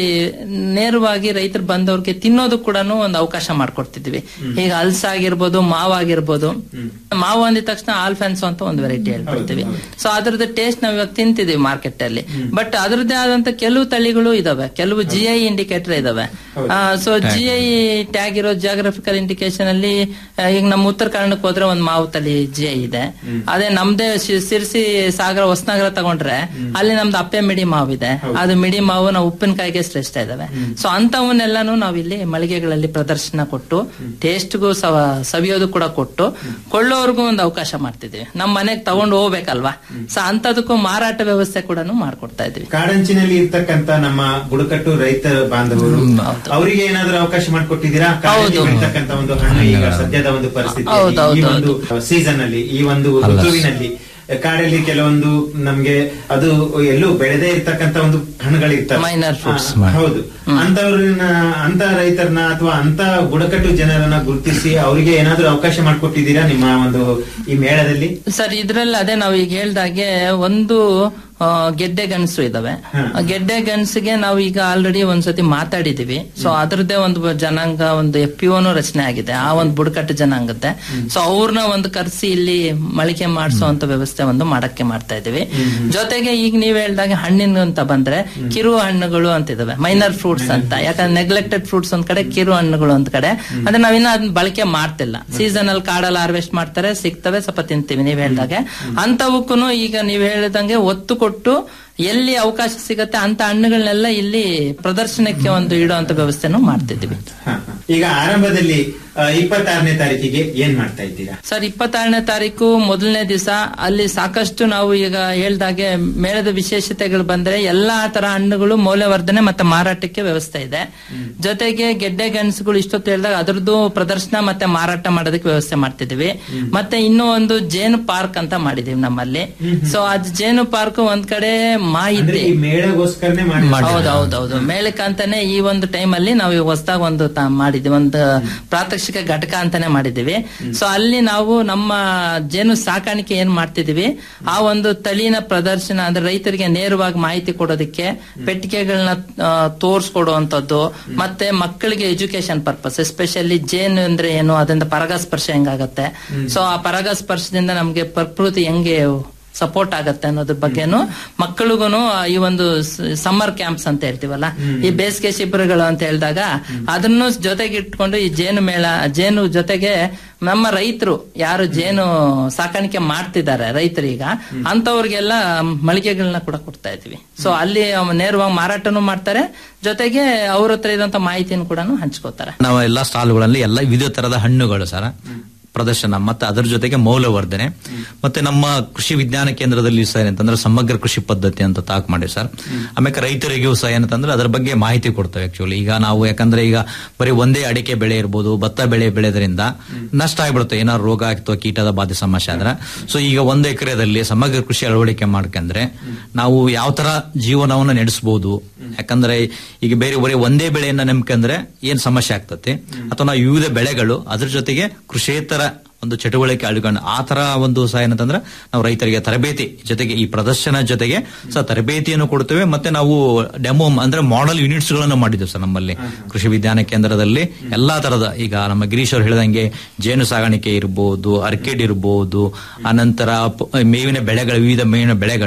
ನೇರವಾಗಿ ರೈತರು ಬಂದವ್ರಿಗೆ ತಿನ್ನೋದಕ್ಕೆ ಕೂಡ ಒಂದು ಅವಕಾಶ ಮಾಡ್ಕೊಡ್ತಿದ್ವಿ ಈಗ ಹಲ್ಸ ಆಗಿರ್ಬೋದು ಮಾವು ಆಗಿರ್ಬೋದು ಮಾವು ಅಂದಿದ ತಕ್ಷಣ ಆಲ್ಫೆನ್ಸೋ ಅಂತ ಒಂದು ವೆರೈಟಿ ಹೇಳ್ಬಿಡ್ತೀವಿ ಸೊ ಅದ್ರದ್ದು ಟೇಸ್ಟ್ ನಾವ್ ಇವಾಗ ತಿಂತಿದೀವಿ ಮಾರ್ಕೆಟ್ ಅಲ್ಲಿ ಬಟ್ ಅದ್ರದ್ದೇ ಆದಂತ ಕೆಲವು ತಳಿಗಳು ಇದಾವೆ ಕೆಲವು ಜಿ ಐ ಇಂಡಿಕೇಟರ್ ಇದಾವೆ ಸೊ ಜಿ ಐ ಟ್ಯಾಗ್ ಇರೋ ಜಿಯೋಗ್ರಫಿಕಲ್ ಇಂಡಿಕೇಶನ್ ಅಲ್ಲಿ ಆ, ಈಗ ನಮ್ಮ ಉತ್ತರ ಕನ್ನಡಕ್ಕೆ ಹೋದ್ರೆ ಒಂದು ಮಾವು ತಳಿ ಜಿ ಐ ಇದೆ ಅದೇ ನಮ್ದೇ ಶಿ- ಸಿರ್ಸಿ ಸಾಗರ ಹೊಸನಗರ ತಗೊಂಡ್ರೆ ಅಲ್ಲಿ ನಮ್ದು ಅಪ್ಪೆ ಮಿಡಿ ಮಾವು ಇದೆ ಅದು ಮಿಡಿ ಮಾವು ನಾವು ಉಪ್ಪಿನಕಾಯಿಗೆ ಶ್ರೇಷ್ಠ ಇದಾವೆ ಸೊ ಅಂತವನ್ನೆಲ್ಲಾನು ನಾವು ಇಲ್ಲಿ ಮಳಿಗೆಗಳಲ್ಲಿ ಪ್ರದರ್ಶನ ಕೊಟ್ಟು ಟೇಸ್ಟ್ಗೂ ಸವಿಯೋದು ಕೂಡ ಕೊಟ್ಟು ಕೊಳ್ಳೋರ್ಗೂ ಒಂದು ಅವಕಾಶ ಮಾಡ್ತಿದೀವಿ ನಮ್ಮ ಮನೆಗೆ ತಗೊಂಡು ಹೋಗ್ಬೇಕಲ್ವಾ ಸೊ ಅಂತದಕ್ಕೂ ಮಾರಾಟ ವ್ಯವಸ್ಥೆ ಕೂಡ ಮಾಡ್ಕೊಡ್ತಾ ಇದೀವಿ ಕಾಡಂಚಿನಲ್ಲಿ ಇರ್ತಕ್ಕಂತ ನಮ್ಮ ಬುಡಕಟ್ಟು ರೈತ ಬಾಂಧವರು ಅವರಿಗೆ ಏನಾದ್ರೂ ಅವಕಾಶ ಮಾಡಿಕೊಟ್ಟಿದ್ದೀರಾ ಕಾಡಂಚಿ ಬೆಳೀತಕ್ಕಂತ ಒಂದು ಹಣ್ಣು ಈಗ ಸದ್ಯದ ಒಂದು ಪರಿಸ್ಥಿತಿ ಹೌದು, ಈ ಹೌದು, ಒಂದು ಸೀಸನ್ ಅಲ್ಲಿ ಈ ಒಂದು ಋತುವಿನಲ್ಲಿ ಕಾಡಲ್ಲಿ ಕೆಲವೊಂದು ನಮ್ಗೆ ಅದು ಎಲ್ಲೂ ಬೆಳೆದೇ ಇರ್ತಕ್ಕಂತ ಒಂದು ಹಣ್ಣುಗಳಿರ್ತವೆ Minor fruits. ಆ, ಹೌದು ಅಂತವ್ರನ್ನ ಅಂತ ರೈತರನ್ನ ಅಥವಾ ಅಂತ ಬುಡಕಟ್ಟು ಜನರನ್ನ ಗುರುತಿಸಿ ಅವರಿಗೆ ಏನಾದ್ರೂ ಅವಕಾಶ ಮಾಡಿಕೊಟ್ಟಿದ್ದೀರಾ ನಿಮ್ಮ ಒಂದು ಈ ಮೇಳದಲ್ಲಿ ಸರ್ ಇದ್ರಲ್ಲಿ ಅದೇ ನಾವು ಈಗ ಹೇಳ್ದಾಗೆ ಒಂದು ಆ, ಗೆಡ್ಡೆ ಗಣಸು ಇದಾವೆ ಆ ಗೆಡ್ಡೆ ಗಣಸಿಗೆ ನಾವು ಈಗ ಆಲ್ರೆಡಿ ಒಂದ್ಸತಿ ಮಾತಾಡಿದೀವಿ ಸೊ ಅದ್ರದ್ದೇ ಒಂದು ಜನಾಂಗ ಒಂದು ಎಫ್ ಪಿ ರಚನೆ ಆಗಿದೆ ಆ ಒಂದು ಬುಡಕಟ್ಟು ಜನಾಂಗದ್ದೆ ಸೊ ಅವ್ರನ್ನ ಒಂದು ಕರೆಸಿ ಇಲ್ಲಿ ಮಳಿಗೆ ಮಾಡಿಸುವಂತ ವ್ಯವಸ್ಥೆ ಒಂದು ಮಾಡಕ್ಕೆ ಮಾಡ್ತಾ ಇದೀವಿ ಜೊತೆಗೆ ಈಗ ನೀವ್ ಹೇಳ್ದಾಗೆ ಹಣ್ಣಿನ ಅಂತ ಬಂದ್ರೆ ಕಿರು ಹಣ್ಣುಗಳು ಅಂತ ಇದಾವೆ ಮೈನರ್ ಫ್ರೂಟ್ಸ್ ಅಂತ ಯಾಕಂದ್ರೆ ನೆಗ್ಲೆಕ್ಟೆಡ್ ಫ್ರೂಟ್ಸ್ ಒಂದ್ ಕಡೆ ಕಿರು ಹಣ್ಣುಗಳು ಒಂದ್ ಕಡೆ ಅಂದ್ರೆ ನಾವಿನ್ನ ಅದನ್ನ ಬಳಕೆ ಮಾಡ್ತಿಲ್ಲ ಸೀಸನ್ ಅಲ್ಲಿ ಕಾಡಲ್ಲಿ ಹಾರ್ವೆಸ್ಟ್ ಮಾಡ್ತಾರೆ ಸಿಗ್ತವೆ ಸ್ವಲ್ಪ ತಿಂತೀವಿ ನೀವ್ ಹೇಳ್ದಾಗೆ ಅಂತವಕ್ಕೂ ಈಗ ನೀವ್ ಹೇಳಿದಂಗೆ ಒತ್ತು ಕೊಟ್ಟು ಎಲ್ಲಿ ಅವಕಾಶ ಸಿಗತ್ತೆ ಅಂತ ಹಣ್ಣುಗಳನ್ನೆಲ್ಲ ಇಲ್ಲಿ ಪ್ರದರ್ಶನಕ್ಕೆ ಒಂದು ಇಡುವಂತ ವ್ಯವಸ್ಥೆನೂ ಮಾಡ್ತಿದ್ದೀವಿ ಈಗ ಆರಂಭದಲ್ಲಿ ಇಪ್ಪತ್ತಾರನೇ ತಾರೀಕಿಗೆ ಏನ್ ಮಾಡ್ತಾ ಇದ್ದೀರಾ ಸರ್ ಇಪ್ಪತ್ತಾರನೇ ತಾರೀಕು ಮೊದಲನೇ ದಿವಸ ಅಲ್ಲಿ ಸಾಕಷ್ಟು ನಾವು ಈಗ ಹೇಳ್ದಾಗೆ ಮೇಳದ ವಿಶೇಷತೆಗಳು ಬಂದ್ರೆ ಎಲ್ಲಾ ತರ ಹಣ್ಣುಗಳು ಮೌಲ್ಯವರ್ಧನೆ ಮತ್ತೆ ಮಾರಾಟಕ್ಕೆ ವ್ಯವಸ್ಥೆ ಇದೆ ಜೊತೆಗೆ ಗೆಡ್ಡೆ ಗೆಣಸುಗಳು ಇಷ್ಟೊತ್ತು ಹೇಳಿದಾಗ ಅದ್ರದ್ದು ಪ್ರದರ್ಶನ ಮತ್ತೆ ಮಾರಾಟ ಮಾಡೋದಕ್ಕೆ ವ್ಯವಸ್ಥೆ ಮಾಡ್ತಿದೀವಿ ಮತ್ತೆ ಇನ್ನೂ ಒಂದು ಜೇನು ಪಾರ್ಕ್ ಅಂತ ಮಾಡಿದೀವಿ ನಮ್ಮಲ್ಲಿ ಸೊ ಅದ್ ಜೇನು ಪಾರ್ಕ್ ಒಂದ್ ಕಡೆ ಅಂದ್ರೆ ಮಾಹಿತಿ ಈ ಮೇಳಗೋಸ್ಕರನೇ ಮಾಡಿ ಹೌದು ಹೌದು ಹೌದು ಮೇಳಕ್ಕಂತಾನೆ ಈ ಒಂದು ಟೈಮ್ ಅಲ್ಲಿ ನಾವು ಹೊಸದಾಗ ಒಂದು ತ- ಮಾಡಿದ್ವಿ ಒಂದು ಪ್ರಾತ್ಯಕ್ಷಿಕ ಘಟಕ ಅಂತಾನೆ ಮಾಡಿದೀವಿ ಸೊ ಅಲ್ಲಿ ನಾವು ನಮ್ಮ ಜೇನು ಸಾಕಾಣಿಕೆ ಏನ್ ಮಾಡ್ತಿದೀವಿ ಆ ಒಂದು ತಳಿನ ಪ್ರದರ್ಶನ ಅಂದ್ರೆ ರೈತರಿಗೆ ನೇರವಾಗಿ ಮಾಹಿತಿ ಕೊಡೋದಕ್ಕೆ ಪೆಟ್ಟಿಗೆಗಳನ್ನ ತೋರ್ಸ್ಕೊಡುವಂತದ್ದು ಮತ್ತೆ ಮಕ್ಕಳಿಗೆ ಎಜುಕೇಶನ್ ಪರ್ಪಸ್ ಎಸ್ಪೆಷಲಿ ಜೇನು ಅಂದ್ರೆ ಏನು ಅದರಿಂದ ಪರಾಗಸ್ಪರ್ಶ ಹೆಂಗಾಗತ್ತೆ ಸೊ ಆ ಪರಾಗಸ್ಪರ್ಶದಿಂದ ನಮ್ಗೆ ಪ್ರಕೃತಿ ಹೆಂಗೆ ಸಪೋರ್ಟ್ ಆಗತ್ತೆ ಅನ್ನೋದ್ರ ಬಗ್ಗೆನು ಮಕ್ಕಳಿಗೂ ಈ ಒಂದು ಸಮ್ಮರ್ ಕ್ಯಾಂಪ್ಸ್ ಅಂತ ಹೇಳ್ತೀವಲ್ಲ ಈ ಬೇಸಿಗೆ ಶಿಬಿರಗಳು ಅಂತ ಹೇಳಿದಾಗ ಅದನ್ನು ಜೊತೆಗೆ ಇಟ್ಕೊಂಡು ಈ ಜೇನು ಮೇಳ ಜೇನು ಜೊತೆಗೆ ನಮ್ಮ ರೈತರು ಯಾರು ಜೇನು ಸಾಕಾಣಿಕೆ ಮಾಡ್ತಿದ್ದಾರೆ ರೈತರೀಗ ಅಂತವ್ರಿಗೆಲ್ಲ ಮಳಿಗೆಗಳನ್ನ ಕೂಡ ಕೊಡ್ತಾ ಇದ್ವಿ ಸೊ ಅಲ್ಲಿ ನೇರವಾಗಿ ಮಾರಾಟನೂ ಮಾಡ್ತಾರೆ ಜೊತೆಗೆ ಅವ್ರ ಹತ್ರ ಇರುವಂತ ಮಾಹಿತಿಯನ್ನು ಕೂಡ ಹಂಚ್ಕೋತಾರೆ ನಾವು ಎಲ್ಲಾ ಸ್ಟಾಲ್ಗಳಲ್ಲಿ ಎಲ್ಲ ವಿವಿಧ ತರದ ಹಣ್ಣುಗಳು ಸರ್ ಪ್ರದರ್ಶನ ಮತ್ತೆ ಅದರ ಜೊತೆಗೆ ಮೌಲ್ಯವರ್ಧನೆ ಮತ್ತೆ ನಮ್ಮ ಕೃಷಿ ವಿಜ್ಞಾನ ಕೇಂದ್ರದಲ್ಲಿ ಸಹ ಏನಂತಂದ್ರೆ ಸಮಗ್ರ ಕೃಷಿ ಪದ್ಧತಿ ಅಂತ ತಾಕ್ ಮಾಡಿವಿ ಸರ್ ಆಮೇಲೆ ರೈತರಿಗೂ ಸಹ ಏನಂತಂದ್ರೆ ಅದರ ಬಗ್ಗೆ ಮಾಹಿತಿ ಕೊಡ್ತೇವೆ ಆಕ್ಚುಲಿ ಈಗ ನಾವು ಯಾಕಂದ್ರೆ ಈಗ ಬರೀ ಒಂದೇ ಅಡಿಕೆ ಬೆಳೆ ಇರ್ಬೋದು ಭತ್ತ ಬೆಳೆ ಬೆಳೆದ್ರಿಂದ ನಷ್ಟ ಆಗ್ಬಿಡುತ್ತೆ ಏನಾದ್ರು ರೋಗ ಅಥವಾ ಕೀಟದ ಬಾಧೆ ಸಮಸ್ಯೆ ಆದ್ರೆ ಸೊ ಈಗ ಒಂದು ಎಕರೆದಲ್ಲಿ ಸಮಗ್ರ ಕೃಷಿ ಅಳವಡಿಕೆ ಮಾಡ್ಕಂದ್ರೆ ನಾವು ಯಾವ ತರ ಜೀವನವನ್ನು ನಡೆಸಬಹುದು ಯಾಕಂದ್ರೆ ಈಗ ಬೇರೆ ಬರೀ ಒಂದೇ ಬೆಳೆಯನ್ನ ನಂಬ್ಕಂದ್ರೆ ಏನ್ ಸಮಸ್ಯೆ ಆಗ್ತತಿ ಅಥವಾ ನಾವು ವಿವಿಧ ಬೆಳೆಗಳು ಅದ್ರ ಜೊತೆಗೆ ಕೃಷಿಯೇತರ ಒಂದು ಚಟುವಟಿಕೆ ಅಳ್ಕೊಂಡು ಆ ತರ ಒಂದು ಸಹ ಏನಂತಂದ್ರೆ ನಾವು ರೈತರಿಗೆ ತರಬೇತಿ ಜೊತೆಗೆ ಈ ಪ್ರದರ್ಶನ ಜೊತೆಗೆ ಸಹ ತರಬೇತಿಯನ್ನು ಕೊಡ್ತೇವೆ ಮತ್ತೆ ನಾವು ಡೆಮೋ ಅಂದ್ರೆ ಮಾಡೆಲ್ ಯೂನಿಟ್ಸ್ ಗಳನ್ನು ಮಾಡಿದ್ದೇವೆ ಸರ್ ನಮ್ಮಲ್ಲಿ ಕೃಷಿ ವಿಜ್ಞಾನ ಕೇಂದ್ರದಲ್ಲಿ ಎಲ್ಲಾ ತರದ ಈಗ ನಮ್ಮ ಗಿರೀಶ್ ಅವ್ರು ಹೇಳಿದಂಗೆ ಜೇನು ಸಾಗಾಣಿಕೆ ಇರಬಹುದು ಅರ್ಕಿಡ್ ಇರಬಹುದು ಅನಂತರ ಪ- ಮೇವಿನ ಬೆಳೆಗಳು ವಿವಿಧ ಮೇವಿನ ಬೆಳೆಗಳು ಮತ್ತೆ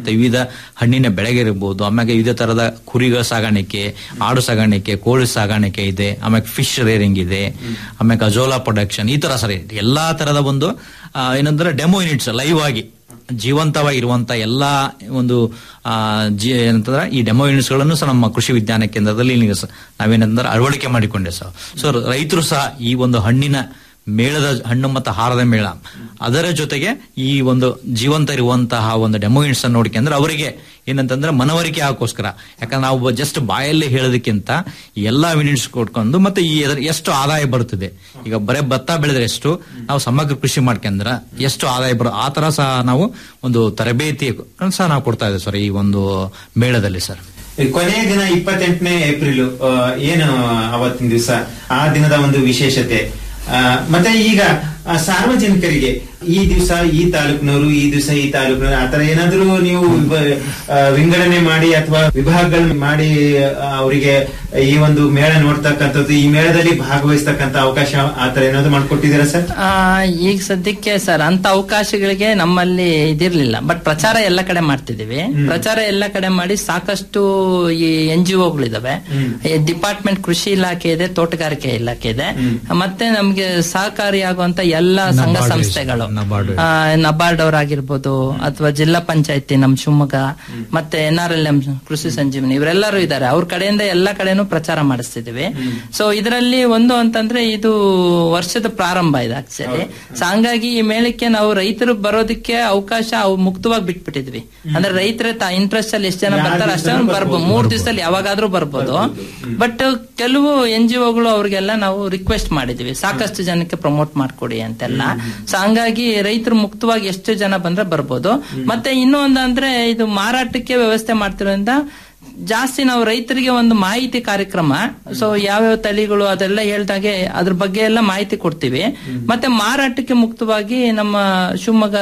ಮತ್ತೆ ವಿವಿಧ ಹಣ್ಣಿನ ಬೆಳೆಗೆ ಇರಬಹುದು ಆಮೇಲೆ ವಿವಿಧ ತರದ ಕುರಿಗಳ ಸಾಗಾಣಿಕೆ ಆಡು ಸಾಗಾಣಿಕೆ ಕೋಳಿ ಸಾಗಾಣಿಕೆ ಇದೆ ಆಮೇಲೆ ಫಿಶ್ ರೇರಿಂಗ್ ಇದೆ ಆಮೇಲೆ ಅಜೋಲಾ ಪ್ರೊಡಕ್ಷನ್ ಈ ತರ ಸರಿ ಎಲ್ಲಾ ತರದ ಒಂದು ಆ, ಏನಂದ್ರೆ ಡೆಮೋ ಯೂನಿಟ್ಸ್ ಲೈವ್ ಆಗಿ ಜೀವಂತವಾಗಿರುವಂತ ಎಲ್ಲಾ ಒಂದು ಆ, ಜಿ ಏನಂತಂದ್ರೆ ಈ ಡೆಮೋ ಯೂನಿಟ್ಸ್ ಗಳನ್ನು ಸಹ ನಮ್ಮ ಕೃಷಿ ವಿಜ್ಞಾನ ಕೇಂದ್ರದಲ್ಲಿ ಇಲ್ಲಿ ಸ- ನಾವೇನಂದ್ರೆ ಅಳವಡಿಕೆ ಮಾಡಿಕೊಂಡೆ ಸರ್ ಸೊ ರೈತರು ಸಹ ಈ ಒಂದು ಹಣ್ಣಿನ ಮೇಳದ ಹಣ್ಣು ಮತ್ತು ಹಾರದ ಮೇಳ ಅದರ ಜೊತೆಗೆ ಈ ಒಂದು ಜೀವಂತ ಇರುವಂತಹ ಒಂದು ಡೆಮೋ ಯೂನಿಟ್ಸ್ ಅನ್ನು ನೋಡ್ಕೊಂಡ್ರೆ ಅವರಿಗೆ ಏನಂತಂದ್ರೆ ಮನವರಿಕೆ ಹಾಕೋಸ್ಕರ ಯಾಕಂದ್ರೆ ನಾವು ಜಸ್ಟ್ ಬಾಯಲ್ಲಿ ಹೇಳೋದಕ್ಕಿಂತ ಎಲ್ಲಾ ಯೂನಿಟ್ಸ್ ಕೊಟ್ಕೊಂಡು ಮತ್ತೆ ಈ ಅದರ ಎಷ್ಟು ಆದಾಯ ಬರುತ್ತದೆ ಈಗ ಬರೇ ಭತ್ತ ಬೆಳೆದ್ರೆ ಎಷ್ಟು ನಾವು ಸಮಗ್ರ ಕೃಷಿ ಮಾಡ್ಕೊಂಡ್ರ ಎಷ್ಟು ಆದಾಯ ಬರೋ ಆ ತರ ಸಹ ನಾವು ಒಂದು ತರಬೇತಿ ಸಹ ನಾವು ಕೊಡ್ತಾ ಇದ್ದೇವೆ ಸರ್ ಈ ಒಂದು ಮೇಳದಲ್ಲಿ ಸರ್ ಈ ಕೊನೆಯ ದಿನ ಇಪ್ಪತ್ತೆಂಟನೇ ಏಪ್ರಿಲ್ ಆ, ಏನು ಅವತ್ತಿನ ದಿವಸ ಆ ದಿನದ ಒಂದು ವಿಶೇಷತೆ ಆ, ಮತ್ತೆ ಈಗ ಆ, ಸಾರ್ವಜನಿಕರಿಗೆ ಈ ದಿವಸ ಈ ತಾಲೂಕಿನವರು ಈ ದಿವಸ ಈ ತಾಲೂಕಿನವರು ಆತರ ಏನಾದ್ರೂ ನೀವು ವಿಭ- ಆ, ವಿಂಗಡಣೆ ಮಾಡಿ ಅಥವಾ ವಿಭಾಗಗಳು ಮಾಡಿ ಆ, ಅವರಿಗೆ ಈ ಒಂದು ಮೇಳ ನೋಡ್ತಕ್ಕಂಥದ್ದು ಈ ಮೇಳದಲ್ಲಿ ಭಾಗವಹಿಸ್ತಕ್ಕಂಥ ಅವಕಾಶ ಆತರ ಏನಾದ್ರು ಮಾಡ್ಕೊಟ್ಟಿದ್ದೀರಾ ಸರ್ ಆ, ಈಗ ಸದ್ಯಕ್ಕೆ ಸರ್ ಅಂತ ಅವಕಾಶಗಳಿಗೆ ನಮ್ಮಲ್ಲಿ ಇದಿರ್ಲಿಲ್ಲ ಬಟ್ ಪ್ರಚಾರ ಎಲ್ಲ ಕಡೆ ಮಾಡ್ತಿದೀವಿ ಪ್ರಚಾರ ಎಲ್ಲ ಕಡೆ ಮಾಡಿ ಸಾಕಷ್ಟು ಈ ಎನ್ ಜಿ ಒಗಳಿದಾವೆ ಡಿಪಾರ್ಟ್ಮೆಂಟ್ ಕೃಷಿ ಇಲಾಖೆ ಇದೆ ತೋಟಗಾರಿಕೆ ಇಲಾಖೆ ಇದೆ ಮತ್ತೆ ನಮ್ಗೆ ಸಹಕಾರಿಯಾಗುವಂತ ಎಲ್ಲ ಸಂಘ ನಬಾರ್ಡ್ ಸಂಸ್ಥೆಗಳು ನಬಾರ್ಡ್. ಆ, ನಬಾರ್ಡ್ ಅವರಾಗಿರ್ಬೋದು ಅಥವಾ ಜಿಲ್ಲಾ ಪಂಚಾಯತಿ ನಮ್ ಶಿವಮೊಗ್ಗ ಮತ್ತೆ ಎನ್ ಆರ್ ಎಲ್ ಎಂ ಕೃಷಿ ಸಂಜೀವನಿ ಇವರೆಲ್ಲರೂ ಇದ್ದಾರೆ ಅವ್ರ ಕಡೆಯಿಂದ ಎಲ್ಲ ಕಡೆನೂ ಪ್ರಚಾರ ಮಾಡಿಸ್ತಿದೀವಿ ಸೊ ಇದರಲ್ಲಿ ಒಂದು ಅಂತಂದ್ರೆ ಇದು ವರ್ಷದ ಪ್ರಾರಂಭ ಇದೆ ಆಕ್ಚುಲಿ ಸೊ ಹಂಗಾಗಿ ಈ ಮೇಳಕ್ಕೆ ನಾವು ರೈತರು ಬರೋದಕ್ಕೆ ಅವಕಾಶ ಅವು ಮುಕ್ತವಾಗಿ ಬಿಟ್ಬಿಟ್ಟಿದ್ವಿ ಅಂದ್ರೆ ರೈತರ ಇಂಟ್ರೆಸ್ಟ್ ಅಲ್ಲಿ ಎಷ್ಟು ಜನ ಯಾರ್ ಬರ್ತಾರೆ ಅಷ್ಟೇ ದಿವ್ಸನೂ ಬರ್ಬೋದು ಮೂರ್ ದಿವಸದಲ್ಲಿ ಯಾವಾಗಾದ್ರೂ ಬರ್ಬೋದು ಬಟ್ ಕೆಲವು ಎನ್ ಜಿ ಒಗಳು ಅವ್ರಿಗೆಲ್ಲ ನಾವು ರಿಕ್ವೆಸ್ಟ್ ಮಾಡಿದ್ವಿ ಸಾಕಷ್ಟು ಜನಕ್ಕೆ ಪ್ರಮೋಟ್ ಮಾಡ್ಕೊಡಿ ಅಂತೆಲ್ಲ ಸೊ ಹಂಗಾಗಿ ರೈತರು ಮುಕ್ತವಾಗಿ ಎಷ್ಟು ಜನ ಬಂದ್ರೆ ಬರ್ಬೋದು ಮತ್ತೆ ಇನ್ನೂ ಒಂದು ಅಂದ್ರೆ ಇದು ಮಾರಾಟಕ್ಕೆ ವ್ಯವಸ್ಥೆ ಮಾಡ್ತಿರೋದ್ರಿಂದ ಜಾಸ್ತಿ ನಾವು ರೈತರಿಗೆ ಒಂದು ಮಾಹಿತಿ ಕಾರ್ಯಕ್ರಮ ಸೊ ಯಾವ್ಯಾವ ತಳಿಗಳು ಅದೆಲ್ಲ ಹೇಳ್ದಾಗೆ ಅದ್ರ ಬಗ್ಗೆ ಎಲ್ಲ ಮಾಹಿತಿ ಕೊಡ್ತೀವಿ ಮತ್ತೆ ಮಾರಾಟಕ್ಕೆ ಮುಕ್ತವಾಗಿ ನಮ್ಮ Shivamogga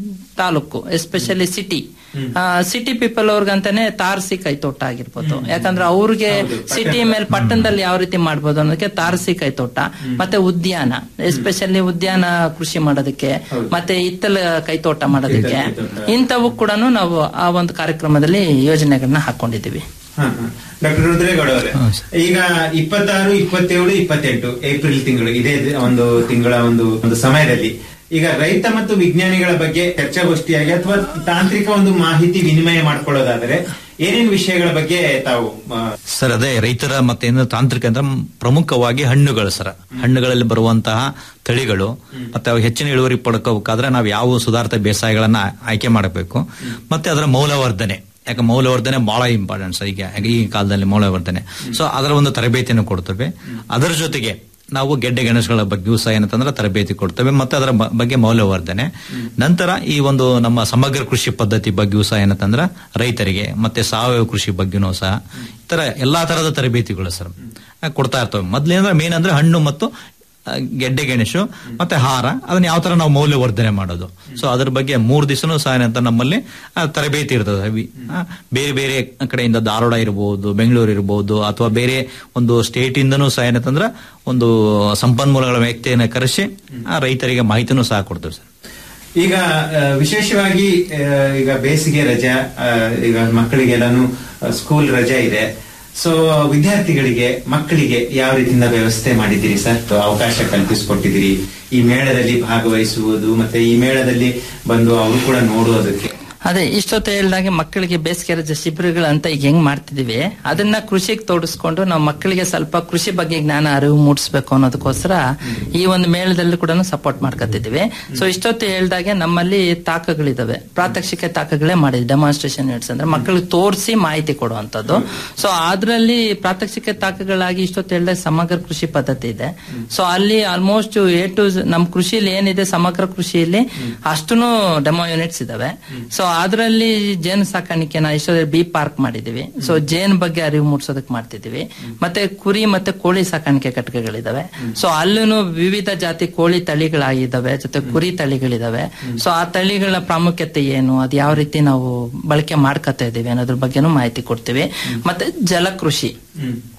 taluk especially city city people ಅವ್ರಿಗಂತಾನೆ ತಾರಸಿ ಕೈತೋಟ ಆಗಿರ್ಬೋದು ಯಾಕಂದ್ರೆ ಅವ್ರಿಗೆ ಸಿಟಿ ಮೇಲೆ ಪಟ್ಟಣದಲ್ಲಿ ಯಾವ ರೀತಿ ಮಾಡ್ಬೋದು ಅನ್ನೋದಕ್ಕೆ ತಾರಸಿ ಕೈತೋಟ ಮತ್ತೆ ಉದ್ಯಾನ ಎಸ್ಪೆಷಲಿ ಉದ್ಯಾನ ಕೃಷಿ ಮಾಡೋದಕ್ಕೆ ಮತ್ತೆ ಹಿತ್ತಲ ಕೈತೋಟ ಮಾಡೋದಕ್ಕೆ ಇಂಥವು ಕೂಡ ನಾವು ಆ ಒಂದು ಕಾರ್ಯಕ್ರಮದಲ್ಲಿ ಯೋಜನೆಗಳನ್ನ ಹಾಕೊಂಡಿದ್ದೀವಿ ಡಾಕ್ಟರ್ ರುದ್ರೇಗೌಡ ಅವರೇ ಈಗ ಇಪ್ಪತ್ತಾರು ಇಪ್ಪತ್ತೇಳು ಇಪ್ಪತ್ತೆಂಟು ಏಪ್ರಿಲ್ ತಿಂಗಳು ಇದೇ ಒಂದು ತಿಂಗಳ ಒಂದು ಒಂದು ಸಮಯದಲ್ಲಿ ಈಗ ರೈತ ಮತ್ತು ವಿಜ್ಞಾನಿಗಳ ಬಗ್ಗೆ ಚರ್ಚಾಗೋಷ್ಠಿಯಾಗಿ ಅಥವಾ ತಾಂತ್ರಿಕ ಒಂದು ಮಾಹಿತಿ ವಿನಿಮಯ ಮಾಡ್ಕೊಳ್ಳೋದಾದ್ರೆ ಏನೇನು ವಿಷಯಗಳ ಬಗ್ಗೆ ತಾವು ಆ, ಸರ್ ಅದೇ ರೈತರ ಮತ್ತೆ ಏನು ತಾಂತ್ರಿಕ ಅಂದ್ರೆ ಪ್ರಮುಖವಾಗಿ ಹಣ್ಣುಗಳು ಸರ್ ಹಣ್ಣುಗಳಲ್ಲಿ ಬರುವಂತಹ ತಳಿಗಳು ಮತ್ತೆ ಅವು ಹೆಚ್ಚಿನ ಇಳುವರಿ ಪಡ್ಕೋಬೇಕಾದ್ರೆ ನಾವು ಯಾವ ಸುಧಾರಿತ ಬೇಸಾಯಗಳನ್ನ ಆಯ್ಕೆ ಮಾಡಬೇಕು ಮತ್ತೆ ಅದರ ಮೌಲ್ಯವರ್ಧನೆ ಯಾಕೆ ಮೌಲ್ಯವರ್ಧನೆ ಬಹಳ ಇಂಪಾರ್ಟೆಂಟ್ ಸರ್ ಈಗ ಈ ಕಾಲದಲ್ಲಿ ಮೌಲ್ಯವರ್ಧನೆ ಸೊ ಅದರ ಒಂದು ತರಬೇತಿಯನ್ನು ಕೊಡ್ತೇವೆ ಅದರ ಜೊತೆಗೆ ನಾವು ಗೆಡ್ಡೆ ಗೆಣಸುಗಳ ಬಗ್ಗೆಯೂ ಸಹ ಏನಂತಂದ್ರೆ ತರಬೇತಿ ಕೊಡ್ತೇವೆ ಮತ್ತೆ ಅದರ ಬ- ಬಗ್ಗೆ ಮೌಲ್ಯವರ್ಧನೆ ನಂತರ ಈ ಒಂದು ನಮ್ಮ ಸಮಗ್ರ ಕೃಷಿ ಪದ್ಧತಿ ಬಗ್ಗೆಯೂ ಸಹ ಏನಂತಂದ್ರೆ ರೈತರಿಗೆ ಮತ್ತೆ ಸಾವಯವ ಕೃಷಿ ಬಗ್ಗೆನೂ ಸಹ ಈ ತರ ಎಲ್ಲಾ ತರದ ತರಬೇತಿಗಳು ಸರ್ ಆ, ಕೊಡ್ತಾ ಇರ್ತವೆ ಮೊದ್ಲೇಂದ್ರೆ ಮೇನ್ ಅಂದ್ರೆ ಹಣ್ಣು ಮತ್ತು ಆ, ಗೆಡ್ಡೆ ಗೆಣಸು ಮತ್ತೆ ಹಾರ ಅದನ್ನ ಯಾವ ತರ ನಾವು ಮೌಲ್ಯವರ್ಧನೆ ಮಾಡೋದು ಸೊ ಅದ್ರ ಬಗ್ಗೆ ಮೂರ್ ದಿವಸನೂ ಸಹ ಏನಂತ ನಮ್ಮಲ್ಲಿ ಆ, ತರಬೇತಿ ಇರ್ತದೆ ಅವಿ ಆ, ಬೇರೆ ಬೇರೆ ಕಡೆಯಿಂದ ಧಾರವಾಡ ಇರಬಹುದು ಬೆಂಗಳೂರು ಇರಬಹುದು ಅಥವಾ ಬೇರೆ ಒಂದು ಸ್ಟೇಟ್ ಇಂದನೂ ಸಹ ಏನಂತಂದ್ರೆ ಒಂದು ಸಂಪನ್ಮೂಲಗಳ ವ್ಯಕ್ತಿಯನ್ನ ಕರೆಸಿ ಆ, ರೈತರಿಗೆ ಮಾಹಿತಿನೂ ಸಹ ಕೊಡ್ತೇವೆ ಸರ್ ಈಗ ಆ, ವಿಶೇಷವಾಗಿ ಆ, ಈಗ ಬೇಸಿಗೆ ರಜಾ ಆ, ಈಗ ಮಕ್ಕಳಿಗೆಲ್ಲಾನು ಸ್ಕೂಲ್ ರಜಾ ಇದೆ ಸೊ ವಿದ್ಯಾರ್ಥಿಗಳಿಗೆ ಮಕ್ಕಳಿಗೆ ಯಾವ ರೀತಿಯಿಂದ ವ್ಯವಸ್ಥೆ ಮಾಡಿದ್ದೀರಿ ಸರ್ ಅವಕಾಶ ಕಲ್ಪಿಸಿಕೊಟ್ಟಿದ್ದೀರಿ ಈ ಮೇಳದಲ್ಲಿ ಭಾಗವಹಿಸುವುದು ಮತ್ತೆ ಈ ಮೇಳದಲ್ಲಿ ಬಂದು ಅವರು ಕೂಡ ನೋಡುವುದಕ್ಕೆ ಅದೇ ಇಷ್ಟೊತ್ತು ಹೇಳ್ದಾಗೆ ಮಕ್ಕಳಿಗೆ ಬೇಸಿಗೆ ರಜೆ ಶಿಬಿರಗಳು ಅಂತ ಈಗ ಹೆಂಗ್ ಮಾಡ್ತಿದೀವಿ ಅದನ್ನ ಕೃಷಿಗೆ ತೋಡಿಸ್ಕೊಂಡು ನಾವು ಮಕ್ಕಳಿಗೆ ಸ್ವಲ್ಪ ಕೃಷಿ ಬಗ್ಗೆ ಜ್ಞಾನ ಅರಿವು ಮೂಡಿಸ್ಬೇಕು ಅನ್ನೋದಕ್ಕೋಸ್ಕರ ಈ ಒಂದು ಮೇಳದಲ್ಲಿ ಕೂಡ ಸಪೋರ್ಟ್ ಮಾಡ್ಕೊತಿದೀವಿ ಸೊ ಇಷ್ಟೊತ್ತು ಹೇಳ್ದಾಗೆ ನಮ್ಮಲ್ಲಿ ತಾಕಗಳಿದಾವೆ ಪ್ರಾತ್ಯಕ್ಷಿಕೆ ತಾಕಗಳೇ ಮಾಡಿದ್ವಿ ಡೆಮಾನ್ಸ್ಟ್ರೇಷನ್ ಯೂನಿಟ್ಸ್ ಅಂದ್ರೆ ಮಕ್ಕಳಿಗೆ ತೋರಿಸಿ ಮಾಹಿತಿ ಕೊಡುವಂತದ್ದು ಸೊ ಅದ್ರಲ್ಲಿ ಪ್ರಾತ್ಯಕ್ಷಿಕೆ ತಾಕಗಳಾಗಿ ಇಷ್ಟೊತ್ತು ಹೇಳ್ದಾಗ ಸಮಗ್ರ ಕೃಷಿ ಪದ್ಧತಿ ಇದೆ ಸೊ ಅಲ್ಲಿ ಆಲ್ಮೋಸ್ಟ್ ಎ ಟು ನಮ್ ಕೃಷಿಲಿ ಏನಿದೆ ಸಮಗ್ರ ಕೃಷಿಯಲ್ಲಿ ಅಷ್ಟೂ ಡೆಮೋ ಯೂನಿಟ್ಸ್ ಇದಾವೆ ಸೊ ಅದರಲ್ಲಿ ಜೇನು ಸಾಕಾಣಿಕೆನ ಇಷ್ಟೊಂದು ಬಿ ಪಾರ್ಕ್ ಮಾಡಿದೀವಿ ಸೊ ಜೇನ್ ಬಗ್ಗೆ ಅರಿವು ಮೂಡಿಸೋದಕ್ಕೆ ಮಾಡ್ತಿದೀವಿ ಮತ್ತೆ ಕುರಿ ಮತ್ತೆ ಕೋಳಿ ಸಾಕಾಣಿಕೆ ಘಟಕಗಳಿದಾವೆ ಸೊ ಅಲ್ಲೂ ವಿವಿಧ ಜಾತಿ ಕೋಳಿ ತಳಿಗಳಾಗಿದ್ದಾವೆ ಜೊತೆ ಕುರಿ ತಳಿಗಳಿದಾವೆ ಸೊ ಆ ತಳಿಗಳ ಪ್ರಾಮುಖ್ಯತೆ ಏನು ಅದು ಯಾವ ರೀತಿ ನಾವು ಬಳಕೆ ಮಾಡ್ಕೊತಾ ಇದೀವಿ ಅನ್ನೋದ್ರ ಬಗ್ಗೆನೂ ಮಾಹಿತಿ ಕೊಡ್ತೀವಿ ಮತ್ತೆ ಜಲಕೃಷಿ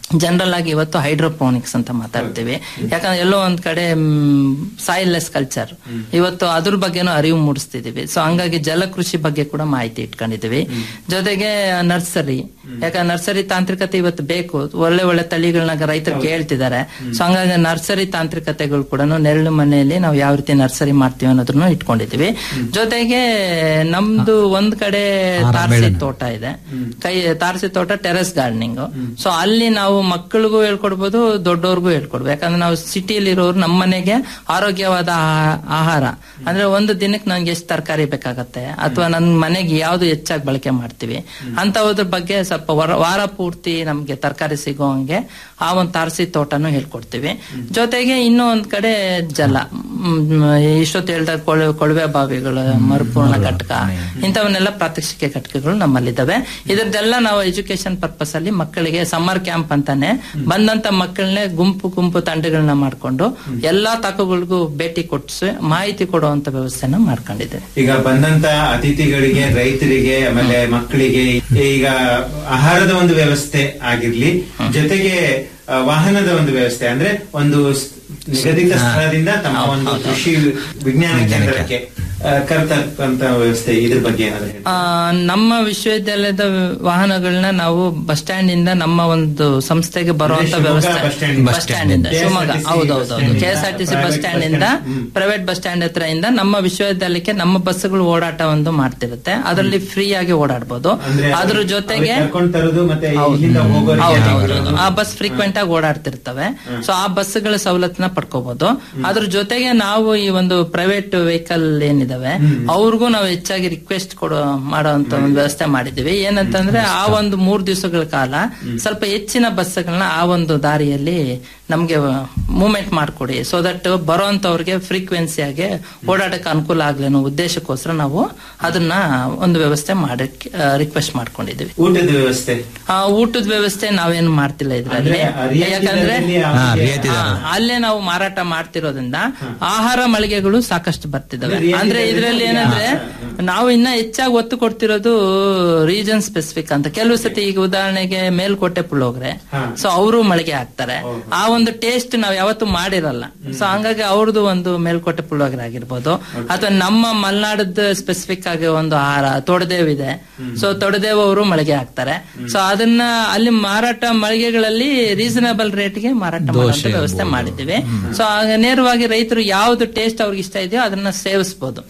ಜನರಲ್ ಆಗಿ ಇವತ್ತು ಹೈಡ್ರೋಪೋನಿಕ್ಸ್ ಅಂತ ಮಾತಾಡ್ತೀವಿ ಯಾಕಂದ್ರೆ ಎಲ್ಲೋ ಒಂದ್ ಕಡೆ ಸಾಯಿಲ್ಲೆಸ್ ಕಲ್ಚರ್ ಇವತ್ತು ಅದ್ರ ಬಗ್ಗೆನೂ ಅರಿವು ಮೂಡಿಸ್ತಿದೀವಿ ಸೊ ಹಂಗಾಗಿ ಜಲಕೃಷಿ ಬಗ್ಗೆ ಕೂಡ ಮಾಹಿತಿ ಇಟ್ಕೊಂಡಿದೀವಿ ಜೊತೆಗೆ ನರ್ಸರಿ ಯಾಕಂದ್ರೆ ನರ್ಸರಿ ತಾಂತ್ರಿಕತೆ ಇವತ್ತು ಬೇಕು ಒಳ್ಳೆ ಒಳ್ಳೆ ತಳಿಗಳನ್ನ ರೈತರು ಕೇಳ್ತಿದ್ದಾರೆ ಸೊ ಹಂಗಾಗಿ ನರ್ಸರಿ ತಾಂತ್ರಿಕತೆಗಳು ಕೂಡ ನೆರಳು ಮನೆಯಲ್ಲಿ ನಾವು ಯಾವ ರೀತಿ ನರ್ಸರಿ ಮಾಡ್ತೀವಿ ಅನ್ನೋದನ್ನು ಇಟ್ಕೊಂಡಿದೀವಿ ಜೊತೆಗೆ ನಮ್ದು ಒಂದ್ ಕಡೆ ತಾರಸಿ ತೋಟ ಇದೆ ಕೈ ತಾರಸಿ ತೋಟ ಟೆರೆಸ್ ಗಾರ್ಡನಿಂಗ್ ಸೊ ಅಲ್ಲಿ ನಾವು ಮಕ್ಕಳಿಗೂ ಹೇಳ್ಕೊಡ್ಬೋದು ದೊಡ್ಡವ್ರಿಗೂ ಹೇಳ್ಕೊಡ್ಬೋದು ಯಾಕಂದ್ರೆ ನಾವು ಸಿಟಿಯಲ್ಲಿ ಇರೋರು ನಮ್ಮ ಮನೆಗೆ ಆರೋಗ್ಯವಾದ ಆಹಾ- ಆಹಾರ ಅಂದ್ರೆ ಒಂದು ದಿನಕ್ಕೆ ನನ್ಗೆ ಎಷ್ಟು ತರಕಾರಿ ಬೇಕಾಗತ್ತೆ ಅಥವಾ ನನ್ನ ಮನೆಗೆ ಯಾವ್ದು ಹೆಚ್ಚಾಗಿ ಬಳಕೆ ಮಾಡ್ತೀವಿ ಅಂತವುದ್ರ ಬಗ್ಗೆ ಸ್ವಲ್ಪ ವರ- ವಾರ ಪೂರ್ತಿ ನಮ್ಗೆ ತರಕಾರಿ ಸಿಗೋ ಹಂಗೆ ಆ ಒಂದು ತಾರಸಿ ತೋಟನು ಹೇಳ್ಕೊಡ್ತೀವಿ ಜೊತೆಗೆ ಇನ್ನೂ ಒಂದ್ ಕಡೆ ಜಲ ಮ್, ಇಷ್ಟೊತ್ತು ಹೇಳ್ದ ಕೊಳ ಕೊಳವೆ ಬಾವಿಗಳು ಮರುಪೂರ್ಣ ಘಟಕ ಇಂಥವನ್ನೆಲ್ಲ ಪ್ರಾತ್ಯಕ್ಷಿಕೆ ಘಟಕಗಳು ನಮ್ಮಲ್ಲಿದ್ದಾವೆ ಇದ್ರದ್ದೆಲ್ಲ ನಾವು ಎಜುಕೇಶನ್ ಪರ್ಪಸ್ ಅಲ್ಲಿ ಮಕ್ಕಳಿಗೆ ಸಮ್ಮರ್ ಕ್ಯಾಂಪ್ ಅಂತಾನೆ ಬಂದಂತ ಮಕ್ಕಳನ್ನೇ ಗುಂಪು ಗುಂಪು ತಂಡಗಳನ್ನ ಮಾಡ್ಕೊಂಡು ಎಲ್ಲಾ ತಾಕುಗಳಿಗೂ ಭೇಟಿ ಕೊಟ್ಟಿಸಿ ಮಾಹಿತಿ ಕೊಡುವಂತ ವ್ಯವಸ್ಥೆನ ಮಾಡ್ಕೊಂಡಿದ್ದೇವೆ ಈಗ ಬಂದಂತ ಅತಿಥಿಗಳಿಗೆ ರೈತರಿಗೆ ಆಮೇಲೆ ಮಕ್ಕಳಿಗೆ ಈಗ ಆಹಾರದ ಒಂದು ವ್ಯವಸ್ಥೆ ಆಗಿರ್ಲಿ ಜೊತೆಗೆ ಆ, ವಾಹನದ ಒಂದು ವ್ಯವಸ್ಥೆ ಅಂದ್ರೆ ಒಂದು ಸ್- ನಿಗದಿತ ಸ್ಥಳದಿಂದ ತಮ್ಮ ಒಂದು ಕೃಷಿ ವಿಜ್ಞಾನ ಕೇಂದ್ರಕ್ಕೆ ಆ, ಕರ್ತಕ್ಕಂತ ವ್ಯವಸ್ಥೆ ಇದ್ರ ಬಗ್ಗೆ ಏನಾದ್ರು ಹೇಳಿ ಆ, ನಮ್ಮ ವಿಶ್ವವಿದ್ಯಾಲಯದ ವಾಹನಗಳನ್ನ ನಾವು ಬಸ್ ಸ್ಟ್ಯಾಂಡ್ ಇಂದ ನಮ್ಮ ಒಂದು ಸಂಸ್ಥೆಗೆ ಬರುವಂತ ಶಿವಮೊಗ್ಗ ವ್ಯವಸ್ಥೆ ಬಸ್ ಸ್ಟ್ಯಾಂಡ್ ಬಸ್ ಸ್ಟ್ಯಾಂಡ್ ಇಂದ KSRTC ಶಿವಮೊಗ್ಗ ಬಸ್ ಹೌದೌದು stand. K S R T C bus Private stand bus ಇಂದ ಸ್ಟ್ಯಾಂಡ್. ಹ್ಮ್. ಪ್ರೈವೇಟ್ ಬಸ್ ಸ್ಟ್ಯಾಂಡ್ ಹತ್ರ ಇಂದ ನಮ್ಮ ವಿಶ್ವವಿದ್ಯಾಲಯಕ್ಕೆ ನಮ್ಮ ಬಸ್ಗಳು ಓಡಾಟ ಒಂದು ಮಾಡ್ತಿರುತ್ತೆ ಅದರಲ್ಲಿ ಫ್ರೀ ಆಗಿ ಓಡಾಡ್ಬೋದು ಅಂದ್ರೆ ಅದ್ರ ಅವ್ರಿಗೆ ಜೊತೆಗೆ ಕರ್ಕೊಂಡ್ ತರೋದು ಮತ್ತೆ ಹೌದು. ಇಲ್ಲಿಂದ ಹೋಗೋರಿಗೆ ಹೌದು, ಯಾವ್ದು? ಹೌದು. ಆ ಬಸ್ ಫ್ರೀಕ್ವೆಂಟ್ ಆಗಿ ಓಡಾಡ್ತಿರ್ತವೆ ಸೊ ಆ ಬಸ್ಗಳ ಸವಲತ್ತನ್ನ ಪಡ್ಕೋಬಹುದು ಅದ್ರ ಜೊತೆಗೆ ನಾವು ಈ ಒಂದು ಪ್ರೈವೇಟ್ ವೆಹಿಕಲ್ ಏನಿದಾವೆ ಅವ್ರಿಗೂ ನಾವು ಹೆಚ್ಚಾಗಿ ರಿಕ್ವೆಸ್ಟ್ ಕೊಡೋ ಮಾಡುವಂತ ಒಂದು ವ್ಯವಸ್ಥೆ ಮಾಡಿದೀವಿ ಏನಂತಂದ್ರೆ ಆ ಒಂದು ಮೂರ್ ದಿವಸಗಳ ಕಾಲ ಸ್ವಲ್ಪ ಹೆಚ್ಚಿನ ಬಸ್ಗಳನ್ನ ಆ ಒಂದು ದಾರಿಯಲ್ಲಿ ನಮ್ಗೆ ಮೂವ್ಮೆಂಟ್ ಮಾಡ್ಕೊಡಿ ಸೊ ದಟ್ ಬರೋಂತವ್ರಿಗೆ ಫ್ರೀಕ್ವೆನ್ಸಿ ಆಗಿ ಓಡಾಟಕ್ಕೆ ಅನುಕೂಲ ಆಗ್ಲಿ ಅನ್ನೋ ಉದ್ದೇಶಕ್ಕೋಸ್ಕರ ನಾವು ಅದನ್ನ ಒಂದು ವ್ಯವಸ್ಥೆ ಮಾಡಕ್ಕೆ ರಿಕ್ವೆಸ್ಟ್ ಮಾಡ್ಕೊಂಡಿದ್ದೀವಿ ಊಟದ ವ್ಯವಸ್ಥೆ ಆ ಊಟದ ವ್ಯವಸ್ಥೆ ನಾವೇನು ಮಾಡ್ತಿಲ್ಲ ಇದ್ರಲ್ಲಿ ಅಂದ್ರೆ ರಿಯಾಯಿತಿ ಯಾಕಂದ್ರೆ ದರದಲ್ಲಿ ಅವ್ರಿಗೆ- ಹಾ, ಅಲ್ಲೇ ನಾವು ಮಾರಾಟ ಮಾಡ್ತಿರೋದ್ರಿಂದ ಆಹಾರ ಮಳಿಗೆಗಳು ಸಾಕಷ್ಟು ಬರ್ತಿದಾವೆ ಅಂದ್ರೆ ರಿಯಾಯಿತಿ ಅಂದ್ರೆ ಇದ್ರಲ್ಲಿ ದರದಲ್ಲಿ ಏನಂದ್ರೆ ನಾವು ಇನ್ನ ಹೆಚ್ಚಾಗಿ ಒತ್ತು ಕೊಡ್ತಿರೋದು ರೀಜನ್ ಸ್ಪೆಸಿಫಿಕ್ ಅಂತ ಕೆಲವು ಸತಿ ಈಗ ಉದಾಹರಣೆಗೆ ಮೇಲ್ಕೋಟೆ ಪುಳ್ಳೋಗ್ರೆ ಸೊ ಅವರು ಮಳಿಗೆ ಹಾಕ್ತಾರೆ ಆ ಒಂದು ಟೇಸ್ಟ್ ನಾವ್ ಯಾವತ್ತೂ ಮಾಡಿರಲ್ಲ ಸೊ ಹಂಗಾಗಿ ಅವ್ರದ್ದು ಒಂದು ಮೇಲ್ಕೋಟೆ ಪುಳ್ಳೋಗ್ರೆ ಆಗಿರ್ಬೋದು ಅಥವಾ ನಮ್ಮ ಮಲ್ನಾಡದ ಸ್ಪೆಸಿಫಿಕ್ ಆಗಿ ಒಂದು ಆಹಾರ ತೊಡದೇವ್ ಇದೆ ಸೊ ತೊಡದೇವ್ ಅವರು ಮಳಿಗೆ ಹಾಕ್ತಾರೆ ಸೊ ಅದನ್ನ ಅಲ್ಲಿ ಮಾರಾಟ ಮಳಿಗೆಗಳಲ್ಲಿ ರೀಸನಬಲ್ ರೇಟ್ಗೆ ಮಾರಾಟ ಮಾಡುವಂತ ವ್ಯವಸ್ಥೆ ಮಾಡಿದ್ದೀವಿ ಸೊ ಆಗ ನೇರವಾಗಿ ರೈತರು ಯಾವ್ದು ಟೇಸ್ಟ್ ಅವ್ರಿಗೆ ಇಷ್ಟ ಇದೆಯೋ ಅದನ್ನ ಸೇವಿಸಬಹುದು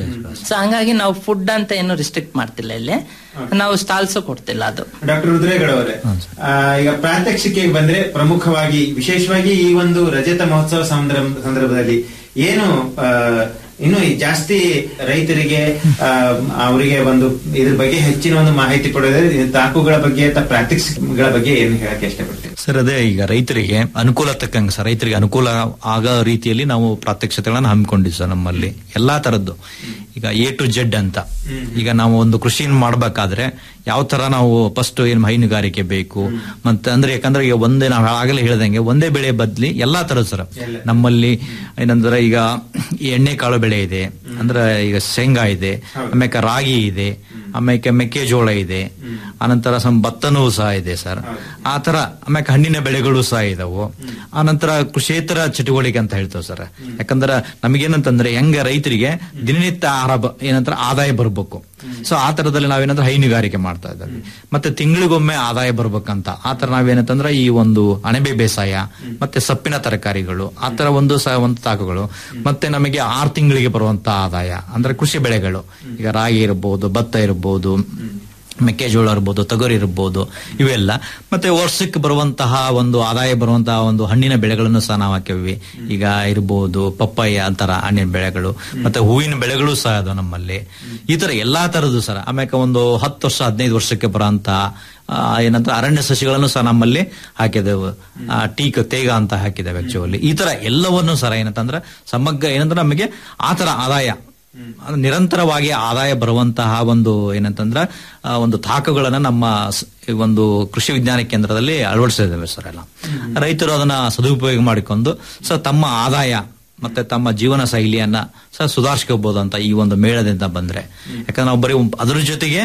ಸೊ ಹಂಗಾಗಿ ನಾವು ಫುಡ್ ಅಂತ ಏನು ರಿಸ್ಟ್ರಿಕ್ಟ್ ಮಾಡ್ತಿಲ್ಲ ಇಲ್ಲಿ ನಾವು ಸ್ಟಾಲ್ಸ್ ಕೊಡ್ತಿಲ್ಲ ಅದು ಡಾಕ್ಟರ್ ರುದ್ರೇಗೌಡ ಅವರೇ ಆ, ಈಗ ಪ್ರಾತ್ಯಕ್ಷಿಕೆಗೆ ಬಂದ್ರೆ ಪ್ರಮುಖವಾಗಿ ವಿಶೇಷವಾಗಿ ಈ ಒಂದು ರಜತ ಮಹೋತ್ಸವ ಸಂದರ್ಭ- ಸಂದರ್ಭದಲ್ಲಿ ಏನು ಆ, ಇನ್ನು ಈ ಜಾಸ್ತಿ ರೈತರಿಗೆ ಆ, ಅವರಿಗೆ ಒಂದು ಇದ್ರ ಬಗ್ಗೆ ಹೆಚ್ಚಿನ ಒಂದು ಮಾಹಿತಿ ಕೊಡೋದ್ರೆ ಈ ತಾಕುಗಳ ಬಗ್ಗೆ ಅಥವಾ ಪ್ರಾತ್ಯಕ್ಷಿಕೆಗಳ ಬಗ್ಗೆ ಏನು ಹೇಳಕ್ಕೆ ಇಷ್ಟಪಡ್ತೀವಿ ಸರ್ ಅದೇ ಈಗ ರೈತರಿಗೆ ಅನುಕೂಲ ತಕ್ಕಂಗೆ ಸರ್ ರೈತರಿಗೆ ಅನುಕೂಲ ಆಗೋ ರೀತಿಯಲ್ಲಿ ನಾವು ಪ್ರಾತ್ಯಕ್ಷತೆಗಳನ್ನ ಹಮ್ಮಿಕೊಂಡಿದ್ವಿ ಸರ್ ನಮ್ಮಲ್ಲಿ ಎಲ್ಲಾ ತರದ್ದು ಈಗ ಎ ಟು ಜೆಡ್ ಅಂತ ಈಗ ನಾವು ಒಂದು ಕೃಷಿನ ಮಾಡ್ಬೇಕಾದ್ರೆ ಯಾವ ತರ ನಾವು ಫಸ್ಟ್ ಏನ್ ಹೈನುಗಾರಿಕೆ ಬೇಕು ಮತ್ತೆ ಅಂದ್ರೆ ಯಾಕಂದ್ರೆ ಈಗ ಒಂದೇ ನಾವು ಆಗಲೇ ಹೇಳ್ದಂಗೆ ಒಂದೇ ಬೆಳೆ ಬದ್ಲಿ ಎಲ್ಲಾ ತರದ್ ಸರ್ ನಮ್ಮಲ್ಲಿ ಏನಂದ್ರೆ ಈಗ ಈ ಎಣ್ಣೆ ಕಾಳು ಬೆಳೆ ಇದೆ ಅಂದ್ರೆ ಈಗ ಶೇಂಗಾ ಇದೆ ಆಮೇಲೆ ರಾಗಿ ಇದೆ ಆಮೇಲೆ ಮೆಕ್ಕೆಜೋಳ ಇದೆ ಆನಂತರ ಸಮ್ ಭತ್ತನೂ ಸಹ ಇದೆ ಸರ್ ಆ ತರ ಆಮೇಲೆ ಹಣ್ಣಿನ ಬೆಳೆಗಳು ಸಹ ಇದಾವು ಆನಂತರ ಕೃಷೇತರ ಚಟುವಟಿಕೆ ಅಂತ ಹೇಳ್ತೇವೆ ಸರ್ ಯಾಕಂದ್ರೆ ನಮಗೇನಂತಂದ್ರೆ ಹೆಂಗ ರೈತರಿಗೆ ದಿನನಿತ್ಯ ಆಹಾರ ಬ- ಏನಂದ್ರೆ ಆದಾಯ ಬರ್ಬೇಕು ಸೊ ಆ ತರದಲ್ಲಿ ನಾವೇನಂದ್ರೆ ಹೈನುಗಾರಿಕೆ ಮಾಡ್ತಾ ಇದ್ದೀವಿ ಮತ್ತೆ ತಿಂಗಳಿಗೊಮ್ಮೆ ಆದಾಯ ಬರ್ಬೇಕಂತ ಆ ತರ ನಾವೇನಂತಂದ್ರೆ ಈ ಒಂದು ಅಣಬೆ ಬೇಸಾಯ ಮತ್ತೆ ಸೊಪ್ಪಿನ ತರಕಾರಿಗಳು ಆ ತರ ಒಂದು ಸಹ ಒಂದು ತಾಕುಗಳು ಮತ್ತೆ ನಮಗೆ ಆರು ತಿಂಗಳಿಗೆ ಬರುವಂತ ಆದಾಯ ಅಂದ್ರೆ ಕೃಷಿ ಬೆಳೆಗಳು ಈಗ ರಾಗಿ ಇರಬಹುದು ಭತ್ತ ಇರಬಹುದು ಮೆಕ್ಕೆಜೋಳ ಇರ್ಬೋದು ತೊಗರಿ ಇರ್ಬೋದು ಇವೆಲ್ಲ ಮತ್ತೆ ವರ್ಷಕ್ಕೆ ಬರುವಂತಹ ಒಂದು ಆದಾಯ ಬರುವಂತಹ ಒಂದು ಹಣ್ಣಿನ ಬೆಳೆಗಳನ್ನು ಸಹ ನಾವು ಹಾಕಿವಿ ಈಗ ಇರ್ಬೋದು ಪಪ್ಪಾಯ ಅಂತರ ಹಣ್ಣಿನ ಬೆಳೆಗಳು ಮತ್ತೆ ಹೂವಿನ ಬೆಳೆಗಳು ಸಹ ಅದು ನಮ್ಮಲ್ಲಿ ಈ ತರ ಎಲ್ಲಾ ತರದ್ದು ಸರ್ ಆಮೇಲೆ ಒಂದು ಹತ್ತು ವರ್ಷ ಹದಿನೈದು ವರ್ಷಕ್ಕೆ ಬರುವಂತಹ ಆ, ಏನಂತ ಅರಣ್ಯ ಸಸಿಗಳನ್ನು ಸಹ ನಮ್ಮಲ್ಲಿ ಹಾಕಿದೆವು ಆ, ಟೀಕ್ ತೇಗ ಅಂತ ಹಾಕಿದ್ದೇವೆ ಆಕ್ಚುಲಿ ಈ ತರ ಎಲ್ಲವನ್ನು ಸರ ಏನಂತಂದ್ರೆ ಸಮಗ್ರ ಏನಂದ್ರೆ ನಮಗೆ ಆ ತರ ಆದಾಯ ಅದು ನಿರಂತರವಾಗಿ ಆದಾಯ ಬರುವಂತಹ ಒಂದು ಏನಂತಂದ್ರ ಆ, ಒಂದು ತಾಕುಗಳನ್ನ ನಮ್ಮ ಸ್- ಈ ಒಂದು ಕೃಷಿ ವಿಜ್ಞಾನ ಕೇಂದ್ರದಲ್ಲಿ ಅಳವಡಿಸಿದ್ದೇವೆ ಸರ್ ಎಲ್ಲ ರೈತರು ಅದನ್ನ ಸದುಪಯೋಗ ಮಾಡಿಕೊಂಡು ಸೊ ತಮ್ಮ ಆದಾಯ ಮತ್ತೆ ತಮ್ಮ ಜೀವನ ಶೈಲಿಯನ್ನ ಸಹ ಸುಧಾರಿಸ್ಕೋಬಹುದು ಅಂತ ಈ ಒಂದು ಮೇಳದಿಂದ ಬಂದ್ರೆ ಯಾಕಂದ್ರೆ ನಾವು ಬರೀ ಅದ್ರ ಜೊತೆಗೆ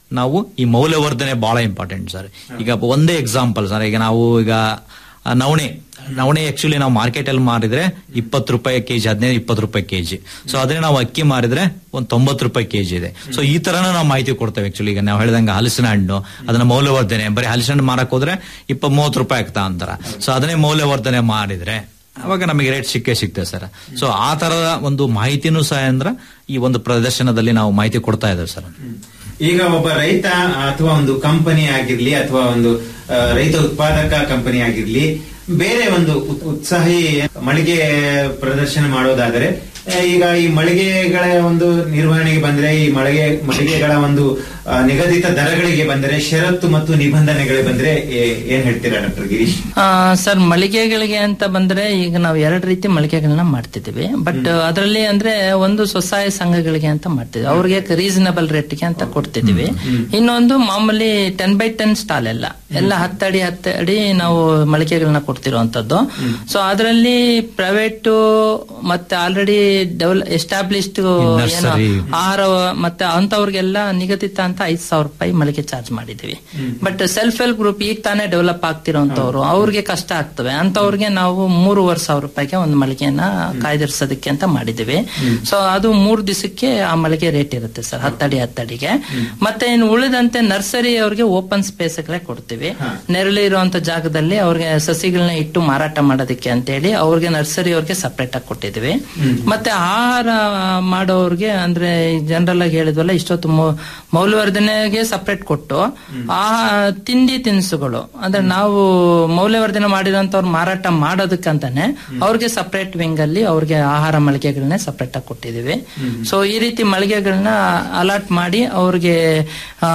ನಾವು ಈ ಮೌಲ್ಯವರ್ಧನೆ ಬಹಳ ಇಂಪಾರ್ಟೆಂಟ್ ಸರ್ ಈಗ ಒಂದೇ ಎಕ್ಸಾಂಪಲ್ ಸರ್ ಈಗ ನಾವು ಈಗ ಆ, ನವಣೆ ನವಣೆ ಆಕ್ಚುಲಿ ನಾವು ಮಾರ್ಕೆಟ್ ಅಲ್ಲಿ ಮಾರಿದ್ರೆ ಇಪ್ಪತ್ತು ರೂಪಾಯಿ ಕೆಜಿ ಹದಿನೈದು ಇಪ್ಪತ್ತು ರೂಪಾಯಿ ಕೆಜಿ ಸೊ ಅದೇ ನಾವು ಅಕ್ಕಿ ಮಾರಿದ್ರೆ ಒಂದ್ ತೊಂಬತ್ತು ರೂಪಾಯಿ ಕೆಜಿ ಇದೆ ಸೊ ಈ ತರನ ನಾವು ಮಾಹಿತಿ ಕೊಡ್ತೇವೆ ಆಕ್ಚುಲಿ ಈಗ ನಾವು ಹೇಳ್ದಂಗೆ ಹಲಸಿನ ಹಣ್ಣು ಅದನ್ನ ಮೌಲ್ಯವರ್ಧನೆ ಬರೀ ಹಲಸಿನ ಹಣ್ಣು ಮಾರಕ್ ಹೋದ್ರೆ ಇಪ್ಪ ಮೂವತ್ತು ರೂಪಾಯಿ ಆಗ್ತಾ ಅಂತಾರ ಸೊ ಅದನ್ನೇ ಮೌಲ್ಯವರ್ಧನೆ ಮಾಡಿದ್ರೆ ಅವಾಗ ನಮಗೆ ರೇಟ್ ಸಿಕ್ಕೇ ಸಿಗ್ತದೆ ಸರ್ ಸೊ ಆ ತರದ ಒಂದು ಮಾಹಿತಿನೂ ಸಹ ಅಂದ್ರೆ ಈ ಒಂದು ಪ್ರದರ್ಶನದಲ್ಲಿ ನಾವು ಮಾಹಿತಿ ಕೊಡ್ತಾ ಇದ್ದೇವೆ ಸರ್ ಈಗ ಒಬ್ಬ ರೈತ ಅಥವಾ ಒಂದು ಕಂಪನಿ ಆಗಿರ್ಲಿ ಅಥವಾ ಒಂದು ಆ, ರೈತ ಉತ್ಪಾದಕ ಕಂಪನಿ ಆಗಿರ್ಲಿ ಬೇರೆ ಒಂದು ಉತ್- ಉತ್ಸಾಹಿ ಮಳಿಗೆ ಪ್ರದರ್ಶನ ಮಾಡೋದಾದರೆ ಆ, ಈಗ ಈ ಮಳಿಗೆಗಳ ಒಂದು ನಿರ್ವಹಣೆಗೆ ಬಂದ್ರೆ ಈ ಮಳಿಗೆ ಮಳಿಗೆಗಳ ಒಂದು ಆ, ನಿಗದಿತ ದರಗಳಿಗೆ ಬಂದರೆ ಷರತ್ತು ಮತ್ತು ನಿಬಂಧನೆಗಳಿಗೆ ಬಂದ್ರೆ ಏ- ಏನ್ ಹೇಳ್ತೀರಾ ಡಾಕ್ಟರ್ ಗಿರೀಶ್ ಆ, ಸರ್ ಮಳಿಗೆಗಳಿಗೆ ಅಂತ ಬಂದ್ರೆ ಈಗ ನಾವು ಎರಡು ರೀತಿ ಮಳಿಗೆಗಳನ್ನ ಮಾಡ್ತಿದ್ದೀವಿ ಬಟ್ ಅದರಲ್ಲಿ ಅಂದ್ರೆ ಒಂದು ಸ್ವಸಹಾಯ ಸಂಘಗಳಿಗೆ ಅಂತ ಮಾಡ್ತಿದ್ವಿ ಅವ್ರಿಗೆ ರೀಸನಬಲ್ ರೇಟ್ಗೆ ಅಂತ ಕೊಡ್ತಿದೀವಿ ಇನ್ನೊಂದು ಮಾಮೂಲಿ ಟೆನ್ ಬೈ ಟೆನ್ ಸ್ಟಾಲ್ ಎಲ್ಲ ಎಲ್ಲ ಹತ್ತಡಿ ಹತ್ತಡಿ ನಾವು ಮಳಿಗೆಗಳನ್ನ ಕೊಡ್ತಿರುವಂತದ್ದು ಸೊ ಅದರಲ್ಲಿ ಪ್ರೈವೇಟ್ ಮತ್ತೆ ಆಲ್ರೆಡಿ ಡೆವಲಪ್ ಎಸ್ಟಾಬ್ಲಿಷ್ಡ್ ಏನು Nursery. ಆಹಾರ ಮತ್ತೆ ಅಂತವ್ರಿಗೆಲ್ಲ ನಿಗದಿತ ಅಂತ ಐದ್ ಸಾವಿರ ರೂಪಾಯಿ ಮಳಿಗೆ ಚಾರ್ಜ್ ಮಾಡಿದೀವಿ ಬಟ್ ಸೆಲ್ಫ್ ಹೆಲ್ಪ್ ಗ್ರೂಪ್ ಈಗ ತಾನೇ ಡೆವಲಪ್ ಆಗ್ತಿರೋಂಥವ್ರು ಅವ್ರಿಗೆ ಕಷ್ಟ ಆಗ್ತವೆ ಅಂತವ್ರಿಗೆ ನಾವು ಮೂರುವರೆ ಸಾವಿರ ರೂಪಾಯಿಗೆ ಒಂದು ಮಳಿಗೆನ ಕಾಯ್ದಿರಿಸೋದಕ್ಕೆ ಅಂತ ಮಾಡಿದೀವಿ ಸೊ ಅದು ಮೂರು ದಿವಸಕ್ಕೆ ಆ ಮಳಿಗೆ ರೇಟ್ ಇರುತ್ತೆ ಸರ್ ಹತ್ತಡಿ ಹತ್ತಡಿಗೆ ಮತ್ತೆ ಇನ್ನು ಉಳಿದಂತೆ ನರ್ಸರಿ ಅವ್ರಿಗೆ ಓಪನ್ ಸ್ಪೇಸ್ ಗಳೇ ಕೊಡ್ತೀವಿ ನೆರಳು ಇರುವಂತ ಜಾಗದಲ್ಲಿ ಅವ್ರಿಗೆ ಸಸಿಗಳನ್ನ ಇಟ್ಟು ಮಾರಾಟ ಮಾಡೋದಕ್ಕೆ ಅಂತೇಳಿ ಅವ್ರಿಗೆ ನರ್ಸರಿ ಅವ್ರಿಗೆ ಸಪರೇಟ್ ಆಗಿ ಕೊಟ್ಟಿದ್ವಿ ಮತ್ತೆ ಆಹಾರ ಮಾಡೋರ್ಗೆ ಅಂದ್ರೆ ಜನರಲ್ ಆಗಿ ಹೇಳಿದ್ವಲ್ಲ ಇಷ್ಟೊತ್ತು ಮೌ- ಮೌಲ್ಯವರ್ಧನೆಗೆ ಸಪರೇಟ್ ಕೊಟ್ಟು ಆ ತಿಂಡಿ ತಿನಿಸುಗಳು ಅಂದ್ರೆ ನಾವು ಮೌಲ್ಯವರ್ಧನೆ ಮಾಡಿರೋಂಥವ್ರು ಮಾರಾಟ ಮಾಡೋದಕ್ಕಂತಾನೆ ಅವ್ರಿಗೆ ಸಪರೇಟ್ ವಿಂಗ್ ಅಲ್ಲಿ ಅವ್ರಿಗೆ ಆಹಾರ ಮಳಿಗೆಗಳನ್ನೇ ಸಪರೇಟ್ ಆಗಿ ಕೊಟ್ಟಿದೀವಿ ಸೊ ಈ ರೀತಿ ಮಳಿಗೆಗಳನ್ನ ಅಲಾಟ್ ಮಾಡಿ ಅವ್ರಿಗೆ ಆ,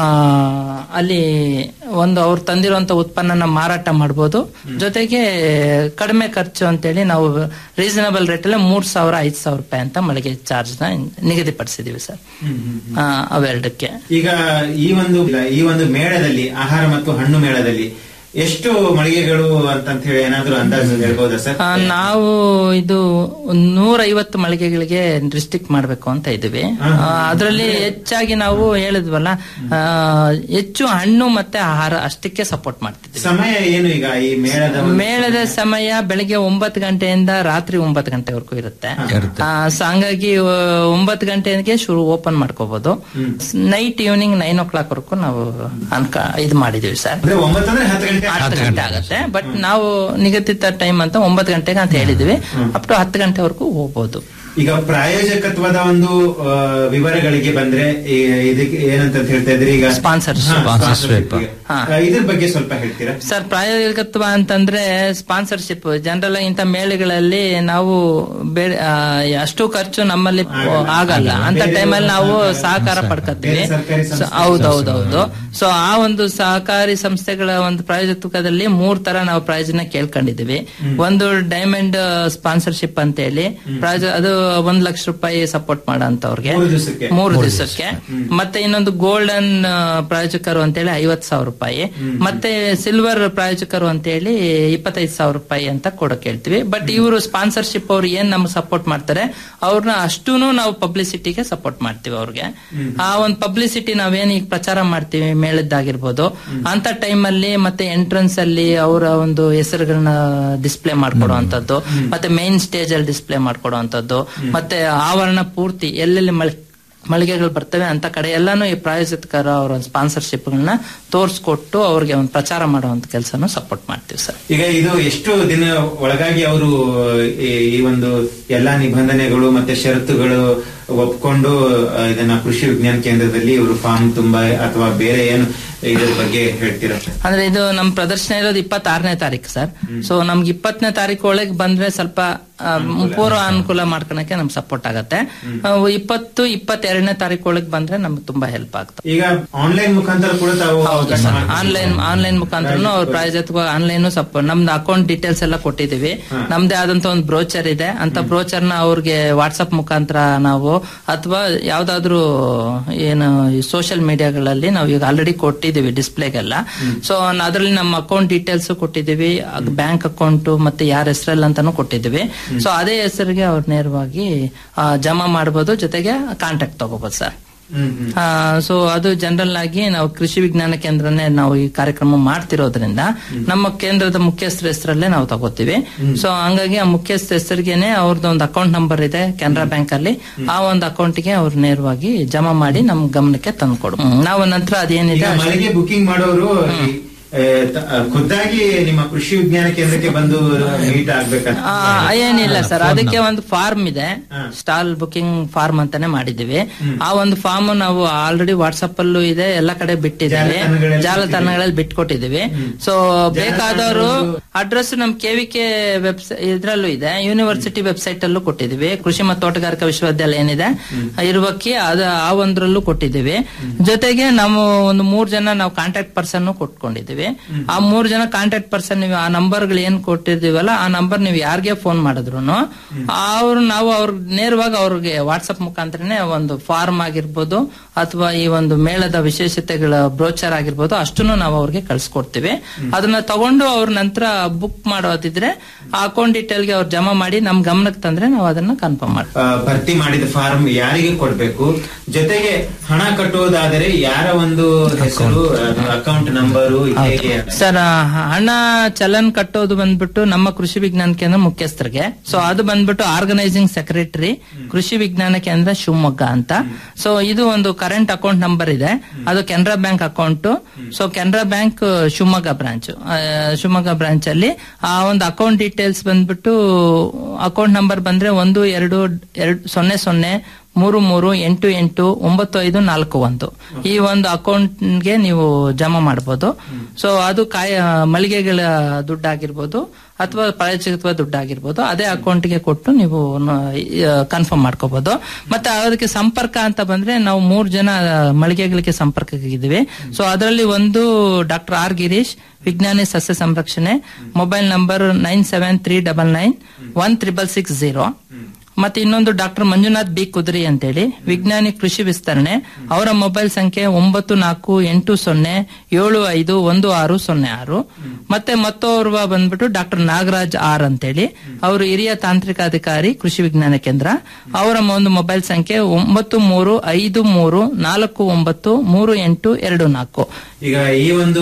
ಅಲ್ಲಿ ಒಂದು ಅವ್ರು ತಂದಿರುವಂತ ಉತ್ಪನ್ನನ ಮಾರಾಟ ಮಾಡ್ಬೋದು ಜೊತೆಗೆ ಕಡಿಮೆ ಖರ್ಚು ಅಂತೇಳಿ ನಾವು ರೀಸನಬಲ್ ರೇಟ್ ಅಲ್ಲಿ ಮೂರ್ ಸಾವಿರ ಐದ್ ಸಾವಿರ ರೂಪಾಯಿ ಅಂತ ಮಳಿಗೆ ಚಾರ್ಜ್ ನ ನಿಗದಿಪಡಿಸಿದೀವಿ ಸರ್ ಆ, ಅವೆರಡಕ್ಕೆ ಈಗ ಈ ಒಂದು ಈ ಒಂದು ಮೇಳದಲ್ಲಿ ಆಹಾರ ಮತ್ತು ಹಣ್ಣು ಮೇಳದಲ್ಲಿ ಎಷ್ಟು ಮಳಿಗೆಗಳು ಅಂತಂತ ಹೇಳಿ ಏನಾದ್ರೂ ಅಂದಾಜು ಹೇಳ್ಬೋದಾ ಸರ್ ಆ, ನಾವು ಇದು ನೂರ ಐವತ್ತು ಮಳಿಗೆಗಳಿಗೆ ರಿಸ್ಟ್ರಿಕ್ಟ್ ಮಾಡಬೇಕು ಅಂತ ಇದ್ದೀವಿ ಅದರಲ್ಲಿ ಹೆಚ್ಚಾಗಿ ನಾವು ಹೇಳಿದ್ವಲ್ಲ ಆ, ಹೆಚ್ಚು ಹಣ್ಣು ಮತ್ತೆ ಆಹಾರ ಅಷ್ಟಕ್ಕೆ ಸಪೋರ್ಟ್ ಮಾಡ್ತಿದ್ವಿ ಸಮಯ ಏನು ಈಗ ಈ ಮೇಳದ ಒಂದು- ಮೇಳದ ಸಮಯ ಬೆಳಗ್ಗೆ ಒಂಬತ್ತು ಗಂಟೆಯಿಂದ ರಾತ್ರಿ ಒಂಬತ್ತು ಗಂಟೆವರೆಗೂ ಇರುತ್ತೆ ಆ, ಸೊ ಹಂಗಾಗಿ ಆ, ಒಂಬತ್ತು ಗಂಟೆಗೆ ಶುರು ಓಪನ್ ಮಾಡ್ಕೋಬಹುದು night evening nine o'clock ವರೆಗೂ ನಾವು ಅನ್ಕ ಇದು ಮಾಡಿದೀವಿ ಸರ್ ಅಂದ್ರೆ ಒಂಬತ್ತು ಅಂದ್ರೆ ಹತ್ತು ಗಂಟೆ ಹತ್ತು ಗಂಟೆ ಆಗುತ್ತೆ ಬಟ್ ನಾವು ನಿಗದಿತ ಟೈಮ್ ಅಂತ ಒಂಬತ್ತು ಗಂಟೆಗೆ ಅಂತ ಹೇಳಿದ್ವಿ ಅಪ್ ಟು ಹತ್ತು ಗಂಟೆವರೆಗೂ ಹೋಗ್ಬೋದು ಈಗ ಪ್ರಾಯೋಜಕತ್ವದ ಒಂದು ಆ, ವಿವರಗಳಿಗೆ ಬಂದ್ರೆ ಈ- ಇದಕ್ಕೆ ಏನಂತ ಹೇಳ್ತಾ ಇದ್ರಿ ಈಗ Sponsorship. ಹಾ, Sponsorship. sponsorship ಗೆ. ಆ, ಇದ್ರ ಬಗ್ಗೆ ಸ್ವಲ್ಪ ಹೇಳ್ತೀರಾ ಸರ್ ಪ್ರಾಯೋಗಿಕತ್ವ ಅಂತಂದ್ರೆ ಸ್ಪಾನ್ಸರ್ಶಿಪ್ ಜನರಲ್ ಇಂಥ ಮೇಳೆಗಳಲ್ಲಿ ನಾವು ಬೇರೆ ಆ, ಅಷ್ಟು ಖರ್ಚು ನಮ್ಮಲ್ಲಿ ಆಗಲ್ಲ ಅಂತ ಬೇರೆ ಟೈಮಲ್ಲಿ ನಾವು ಸರ್ಕಾರಿ ಸಹಕಾರ ಪಡ್ಕೊತೀವಿ ಬೇರೆ ಸರ್ಕಾರಿ So, ಸಂಸ್ಥೆ. ಹೌದೌದೌದು ಸೊ ಆ ಒಂದು ಸಹಕಾರಿ ಸಂಸ್ಥೆಗಳ ಒಂದು ಪ್ರಾಯೋಜಕತ್ವದಲ್ಲಿ ಮೂರ್ ತರ ನಾವು ಪ್ರಯೋಜನ ಕೇಳ್ಕೊಂಡಿದೀವಿ ಒಂದು ಡೈಮಂಡ್ ಸ್ಪಾನ್ಸರ್ಶಿಪ್ ಅಂತ ಹೇಳಿ ಪ್ರಾಯೋಜ ಅದು ಒಂದ್ ಲಕ್ಷ ರೂಪಾಯಿ ಸಪೋರ್ಟ್ ಮಾಡೋಂತವ್ರಿಗೆ ಮೂರು ದಿವಸಕ್ಕೆ. ಮೂರು ದಿವಸಕ್ಕೆ ಮತ್ತೆ ಇನ್ನೊಂದು ಗೋಲ್ಡನ್ ಪ್ರಾಯೋಜಕರು ಅಂತೇಳಿ ಐವತ್ ಸಾವಿರ ರೂಪಾಯಿ ಮತ್ತೆ ಸಿಲ್ವರ್ ಪ್ರಾಯೋಜಕರು ಅಂತೇಳಿ ಇಪ್ಪತ್ತೈದು ಸಾವಿರ ರೂಪಾಯಿ ಅಂತ ಕೊಡಕ್ ಹೇಳ್ತೀವಿ ಬಟ್ ಇವರು ಸ್ಪಾನ್ಸರ್ಶಿಪ್ ಅವ್ರು ಏನ್ ನಮ್ಗೆ ಸಪೋರ್ಟ್ ಮಾಡ್ತಾರೆ ಅವ್ರನ್ನ ಅಷ್ಟೂನು ನಾವು ಪಬ್ಲಿಸಿಟಿಗೆ ಸಪೋರ್ಟ್ ಮಾಡ್ತೀವಿ ಅವ್ರಿಗೆ ಆ ಒಂದು ಪಬ್ಲಿಸಿಟಿ ನಾವೇನ್ ಈಗ ಪ್ರಚಾರ ಮಾಡ್ತೀವಿ ಮೇಳದ್ದಾಗಿರ್ಬೋದು ಅಂತ ಟೈಮ್ ಅಲ್ಲಿ ಮತ್ತೆ ಎಂಟ್ರೆನ್ಸ್ ಅಲ್ಲಿ ಅವರ ಒಂದು ಹೆಸರುಗಳನ್ನ ಡಿಸ್ಪ್ಲೇ ಮಾಡ್ಕೊಡುವಂತದ್ದು ಮತ್ತೆ ಮೇನ್ ಸ್ಟೇಜ್ ಅಲ್ಲಿ ಡಿಸ್ಪ್ಲೇ ಮಾಡ್ಕೊಡುವಂತದ್ದು ಮತ್ತೆ ಆವರಣ ಪೂರ್ತಿ ಎಲ್ಲೆಲ್ಲಿ ಮಳೆ ಮಳಿಗೆಗಳು ಬರ್ತವೆ ಅಂತ ಕಡೆ ಎಲ್ಲಾನು ಈ ಪ್ರಾಯೋಜಕರ ಅವರ ಸ್ಪಾನ್ಸರ್ಶಿಪ್ ಗಳನ್ನ ತೋರ್ಸ್ಕೊಟ್ಟು ಅವ್ರಿಗೆ ಒಂದು ಪ್ರಚಾರ ಮಾಡುವಂತ ಕೆಲಸನೂ ಸಪೋರ್ಟ್ ಮಾಡ್ತೀವಿ ಸರ್ ಈಗ ಇದು ಎಷ್ಟು ದಿನ ಒಳಗಾಗಿ ಅವರು ಈ ಈ ಒಂದು ಎಲ್ಲಾ ನಿಬಂಧನೆಗಳು ಮತ್ತೆ ಷರತ್ತುಗಳು ಒಪ್ಕೊಂಡು ಆ, ಇದನ್ನ ಕೃಷಿ ವಿಜ್ಞಾನ ಕೇಂದ್ರದಲ್ಲಿ ಇವರು ಫಾರ್ಮ್ ತುಂಬಾ ಅಥವಾ ಬೇರೆ ಏನು ಇದ್ರ ಬಗ್ಗೆ ಹೇಳ್ತೀರಾ ಅಂದ್ರೆ ಇದು ನಮ್ ಪ್ರದರ್ಶನ ಇರೋದು ಇಪ್ಪತ್ತಾರನೇ ತಾರೀಕು ಸರ್ ಸೊ ನಮ್ಗೆ ಇಪ್ಪತ್ತನೇ ತಾರೀಕು ಒಳಗೆ ಬಂದ್ರೆ ಸ್ವಲ್ಪ ಆ, ಪೂರ್ವ ಅನುಕೂಲ ಮಾಡ್ಕೊಳಕ್ಕೆ ನಮ್ಗೆ ಸಪೋರ್ಟ್ ಆಗತ್ತೆ ಆ, ಇಪ್ಪತ್ತು ಇಪ್ಪತ್ತೆರಡನೇ ತಾರೀಕು ಒಳಗೆ ಬಂದ್ರೆ ನಮ್ಗೆ ತುಂಬಾ ಹೆಲ್ಪ್ ಆಗ್ತದೆ ಈಗ ಆನ್ಲೈನ್ ಮುಖಾಂತರ ಕೂಡ ತಾವು ಅವಕಾಶ ಮಾಡ್ಕೊಡ್ತೀರಾ? ಆನ್ಲೈನ್ ಆನ್ಲೈನ್ ಮುಖಾಂತರ ಅವ್ರ ಪ್ರಾಯೋಜಕ ಆನ್ಲೈನ್ ಸಪೋರ್ಟ್ ನಮ್ದು ಅಕೌಂಟ್ ಡೀಟೇಲ್ಸ್ ಎಲ್ಲ ಕೊಟ್ಟಿದೀವಿ ನಮ್ದೇ ಆದಂತ ಒಂದು ಬ್ರೋಚರ್ ಇದೆ ಅಂತ ಬ್ರೋಚರ್ ನ ಅವ್ರಿಗೆ ವಾಟ್ಸ್ಆಪ್ ಮುಖಾಂತರ ನಾವು ಅಥವಾ ಯಾವ್ದಾದ್ರು ಏನು ಸೋಷಿಯಲ್ ಮೀಡಿಯಾಗಳಲ್ಲಿ ನಾವು ಈಗ ಆಲ್ರೆಡಿ ಕೊಟ್ಟಿದ್ದೀವಿ ಡಿಸ್ಪ್ಲೇಗೆಲ್ಲ ಸೊ ಅದರಲ್ಲಿ ನಮ್ಮ ಅಕೌಂಟ್ ಡೀಟೇಲ್ಸ್ ಕೊಟ್ಟಿದ್ದೀವಿ ಬ್ಯಾಂಕ್ ಅಕೌಂಟ್ ಮತ್ತೆ ಯಾರ ಹೆಸರಲ್ಲಿ ಅಂತಾನು ಕೊಟ್ಟಿದ್ದೀವಿ ಸೊ ಅದೇ ಹೆಸರಿಗೆ ಅವ್ರು ನೇರವಾಗಿ ಆ, ಜಮಾ ಮಾಡಬಹುದು ಜೊತೆಗೆ ಕಾಂಟ್ಯಾಕ್ಟ್ ತಗೋಬಹುದು ಸರ್ ಸೊ ಅದು ಜನರಲ್ ಆಗಿ ನಾವು ಕೃಷಿ ವಿಜ್ಞಾನ ಕೇಂದ್ರನೇ ನಾವು ಈ ಕಾರ್ಯಕ್ರಮ ಮಾಡ್ತಿರೋದ್ರಿಂದ ನಮ್ಮ ಕೇಂದ್ರದ ಮುಖ್ಯಸ್ಥರ ಹೆಸರಲ್ಲೇ ನಾವು ತಗೋತೀವಿ ಸೊ ಹಂಗಾಗಿ ಆ ಮುಖ್ಯಸ್ಥ ಹೆಸರಿಗೆನೆ ಅವ್ರದ್ದು ಒಂದು ಅಕೌಂಟ್ ನಂಬರ್ ಇದೆ ಕೆನರಾ ಬ್ಯಾಂಕ್ ಅಲ್ಲಿ ಆ ಒಂದು ಅಕೌಂಟ್ಗೆ ಅವ್ರು ನೇರವಾಗಿ ಜಮಾ ಮಾಡಿ ನಮ್ ಗಮನಕ್ಕೆ ತಂದ್ಕೊಡು ಹ್ಮ್. ನಾವು ನಂತರ ಅದೇನಿದೆ ಈಗ ಅಷ್ಟು- ಮಳಿಗೆ ಬುಕಿಂಗ್ ಮಾಡೋರು ಈ, ಆ, ತ- ಆ, ಖುದ್ದಾಗಿ ನಿಮ್ಮ ಕೃಷಿ ವಿಜ್ಞಾನ ಕೇಂದ್ರಕ್ಕೆ ಬಂದು ಮೀಟ್ ಆಗ್ಬೇಕಂತ ಆ, ಏನಿಲ್ಲ ಸರ್ ಅದಕ್ಕೆ ಒಂದು ಫಾರ್ಮ್ ಇದೆ ಸ್ಟಾಲ್ ಬುಕಿಂಗ್ ಫಾರ್ಮ್ ಅಂತಾನೆ ಮಾಡಿದೀವಿ ಆ ಒಂದು ಫಾರ್ಮ್ ನಾವು ಆಲ್ರೆಡಿ ವಾಟ್ಸ್ಆಪ್ ಅಲ್ಲೂ ಇದೆ ಎಲ್ಲ ಕಡೆ ಬಿಟ್ಟಿದ್ದೀವಿ ಜಾಲತಾಣಗಳಲ್ಲಿ ಜಾಲತಾಣಗಳಲ್ಲಿ ಬಿಟ್ಕೊಟ್ಟಿದ್ದೀವಿ ಸೊ ಬೇಕಾದವರು ಅಡ್ರೆಸ್ ನಮ್ ಕೆವಿಕೆ ವೆಬ್ಸೈಟ್ ಇದ್ರಲ್ಲೂ ಇದೆ ಯೂನಿವರ್ಸಿಟಿ ವೆಬ್ಸೈಟ್ ಅಲ್ಲೂ ಕೊಟ್ಟಿದ್ದೀವಿ ಕೃಷಿ ಮತ್ತು ತೋಟಗಾರಿಕಾ ವಿಶ್ವವಿದ್ಯಾಲಯ ಏನಿದೆ ಇರುವಕ್ಕೆ ಅದ ಆ ಒಂದ್ರಲ್ಲೂ ಕೊಟ್ಟಿದ್ದೀವಿ ಜೊತೆಗೆ ನಾವು ಒಂದು ಮೂರ್ ಜನ ನಾವು ಕಾಂಟ್ಯಾಕ್ಟ್ ಪರ್ಸನ್ ಕೊಟ್ಕೊಂಡಿದ್ದೀವಿ ಆ ಮೂರ್ ಜನ ಕಾಂಟ್ಯಾಕ್ಟ್ ಪರ್ಸನ್ ನೀವು ಆ ನಂಬರ್ಗಳು ಏನ್ ಕೊಟ್ಟಿರ್ತೀವಲ್ಲ ಆ ನಂಬರ್ ನೀವು ಯಾರಿಗೆ ಫೋನ್ ಮಾಡಿದ್ರು ಅವ್ರು ನಾವು ಅವ್ರ ನೇರವಾಗಿ ಅವ್ರಿಗೆ ವಾಟ್ಸಪ್ ಮುಖಾಂತರನೇ ಒಂದು ಫಾರ್ಮ್ ಆಗಿರ್ಬೋದು ಅಥವಾ ಈ ಒಂದು ಮೇಳದ ವಿಶೇಷತೆಗಳ ಬ್ರೋಚರ್ ಆಗಿರ್ಬೋದು ಅಷ್ಟನ್ನು ನಾವು ಅವ್ರಿಗೆ ಕಳ್ಸಿಕೊಡ್ತೀವಿ ಅದನ್ನ ತಗೊಂಡು ಅವ್ರ ನಂತರ ಬುಕ್ ಮಾಡೋದಿದ್ರೆ ಆ ಅಕೌಂಟ್ ಡೀಟೇಲ್ಗೆ ಅವ್ರು ಜಮಾ ಮಾಡಿ ನಮ್ ಗಮನಕ್ಕೆ ತಂದ್ರೆ ನಾವು ಅದನ್ನ ಕನ್ಫರ್ಮ್ ಮಾಡ್ತೀವಿ ಆ, ಭರ್ತಿ ಮಾಡಿದ ಫಾರ್ಮ್ ಯಾರಿಗೆ ಕೊಡ್ಬೇಕು ಜೊತೆಗೆ ಹಣ ಕಟ್ಟುವುದಾದರೆ ಯಾರ ಒಂದು ಹೆಸರು ಅಕೌಂಟ್ ನಂಬರು ಹೇಗೆ ಸರ್ ಆ, ಹಣ ಚಲನ್ ಕಟ್ಟೋದು ಬಂದ್ಬಿಟ್ಟು ನಮ್ಮ ಕೃಷಿ ವಿಜ್ಞಾನ ಕೇಂದ್ರ ಮುಖ್ಯಸ್ಥರಿಗೆ ಸೊ ಅದು ಬಂದ್ಬಿಟ್ಟು ಆರ್ಗನೈಸಿಂಗ್ ಸೆಕ್ರೆಟರಿ ಕೃಷಿ ವಿಜ್ಞಾನ ಕೇಂದ್ರ ಶಿವಮೊಗ್ಗ ಅಂತ ಸೊ ಇದು ಒಂದು ಕರೆಂಟ್ ಅಕೌಂಟ್ ನಂಬರ್ ಇದೆ ಅದು Canara bank account so Canara bank Shivamogga branch Shivamogga branch ಅಲ್ಲಿ ಆ ಒಂದು ಅಕೌಂಟ್ ಡೀಟೇಲ್ಸ್ ಬಂದ್ಬಿಟ್ಟು ಅಕೌಂಟ್ ನಂಬರ್ ಬಂದ್ರೆ ಒಂದು ಎರಡು ಎರಡು ಸೊನ್ನೆ ಸೊನ್ನೆ ಮೂರು ಮೂರು ಎಂಟು ಎಂಟು ಒಂಬತ್ತು ಐದು ನಾಲ್ಕು ಒಂದು ಈ ಒಂದು ಅಕೌಂಟ್ಗೆ ನೀವು ಜಮಾ ಮಾಡಬಹುದು ಸೊ ಅದು ಕಾಯ ಮಳಿಗೆಗಳ ದುಡ್ಡಾಗಿರ್ಬೋದು ಅಥವಾ ಪ್ರಾಯೋಜಿಕತ್ವ ದುಡ್ಡಾಗಿರ್ಬೋದು ಅದೇ ಅಕೌಂಟ್ಗೆ ಕೊಟ್ಟು ನೀವು ಕನ್ಫರ್ಮ್ ಮಾಡ್ಕೋಬಹುದು ಮತ್ತೆ ಅದಕ್ಕೆ ಸಂಪರ್ಕ ಅಂತ ಬಂದ್ರೆ ನಾವು ಮೂರು ಜನ ಮಳಿಗೆಗಳಿಗೆ ಸಂಪರ್ಕಕ್ಕಿದ್ದೀವಿ ಸೊ ಅದರಲ್ಲಿ ಒಂದು ಡಾಕ್ಟರ್ ಆರ್ ಗಿರೀಶ್ ವಿಜ್ಞಾನಿ ಸಸ್ಯ ಸಂರಕ್ಷಣೆ mobile number nine seven three double nine one triple six zero ಮತ್ತೆ ಇನ್ನೊಂದು ಡಾಕ್ಟರ್ ಮಂಜುನಾಥ್ ಬಿ ಕುದ್ರಿ ಅಂತೇಳಿ ವಿಜ್ಞಾನಿ ಕೃಷಿ ವಿಸ್ತರಣೆ ಅವರ ಮೊಬೈಲ್ ಸಂಖ್ಯೆ ಒಂಬತ್ತು ನಾಲ್ಕು ಎಂಟು ಸೊನ್ನೆ ಏಳು ಐದು ಒಂದು ಆರು ಸೊನ್ನೆ ಆರು ಮತ್ತೆ ಮತ್ತೋರ್ವ ಬಂದ್ಬಿಟ್ಟು ಡಾಕ್ಟರ್ ನಾಗರಾಜ್ ಆರ್ ಅಂತೇಳಿ ಅವರು ಹಿರಿಯ ತಾಂತ್ರಿಕ ಅಧಿಕಾರಿ ಕೃಷಿ ವಿಜ್ಞಾನ ಕೇಂದ್ರ ಅವರ ಒಂದು ಮೊಬೈಲ್ ಸಂಖ್ಯೆ ಒಂಬತ್ತು ಮೂರು ಐದು ಮೂರು ನಾಲ್ಕು ಒಂಬತ್ತು ಮೂರು ಎಂಟು ಎರಡು ನಾಲ್ಕು ಈಗ ಈ ಒಂದು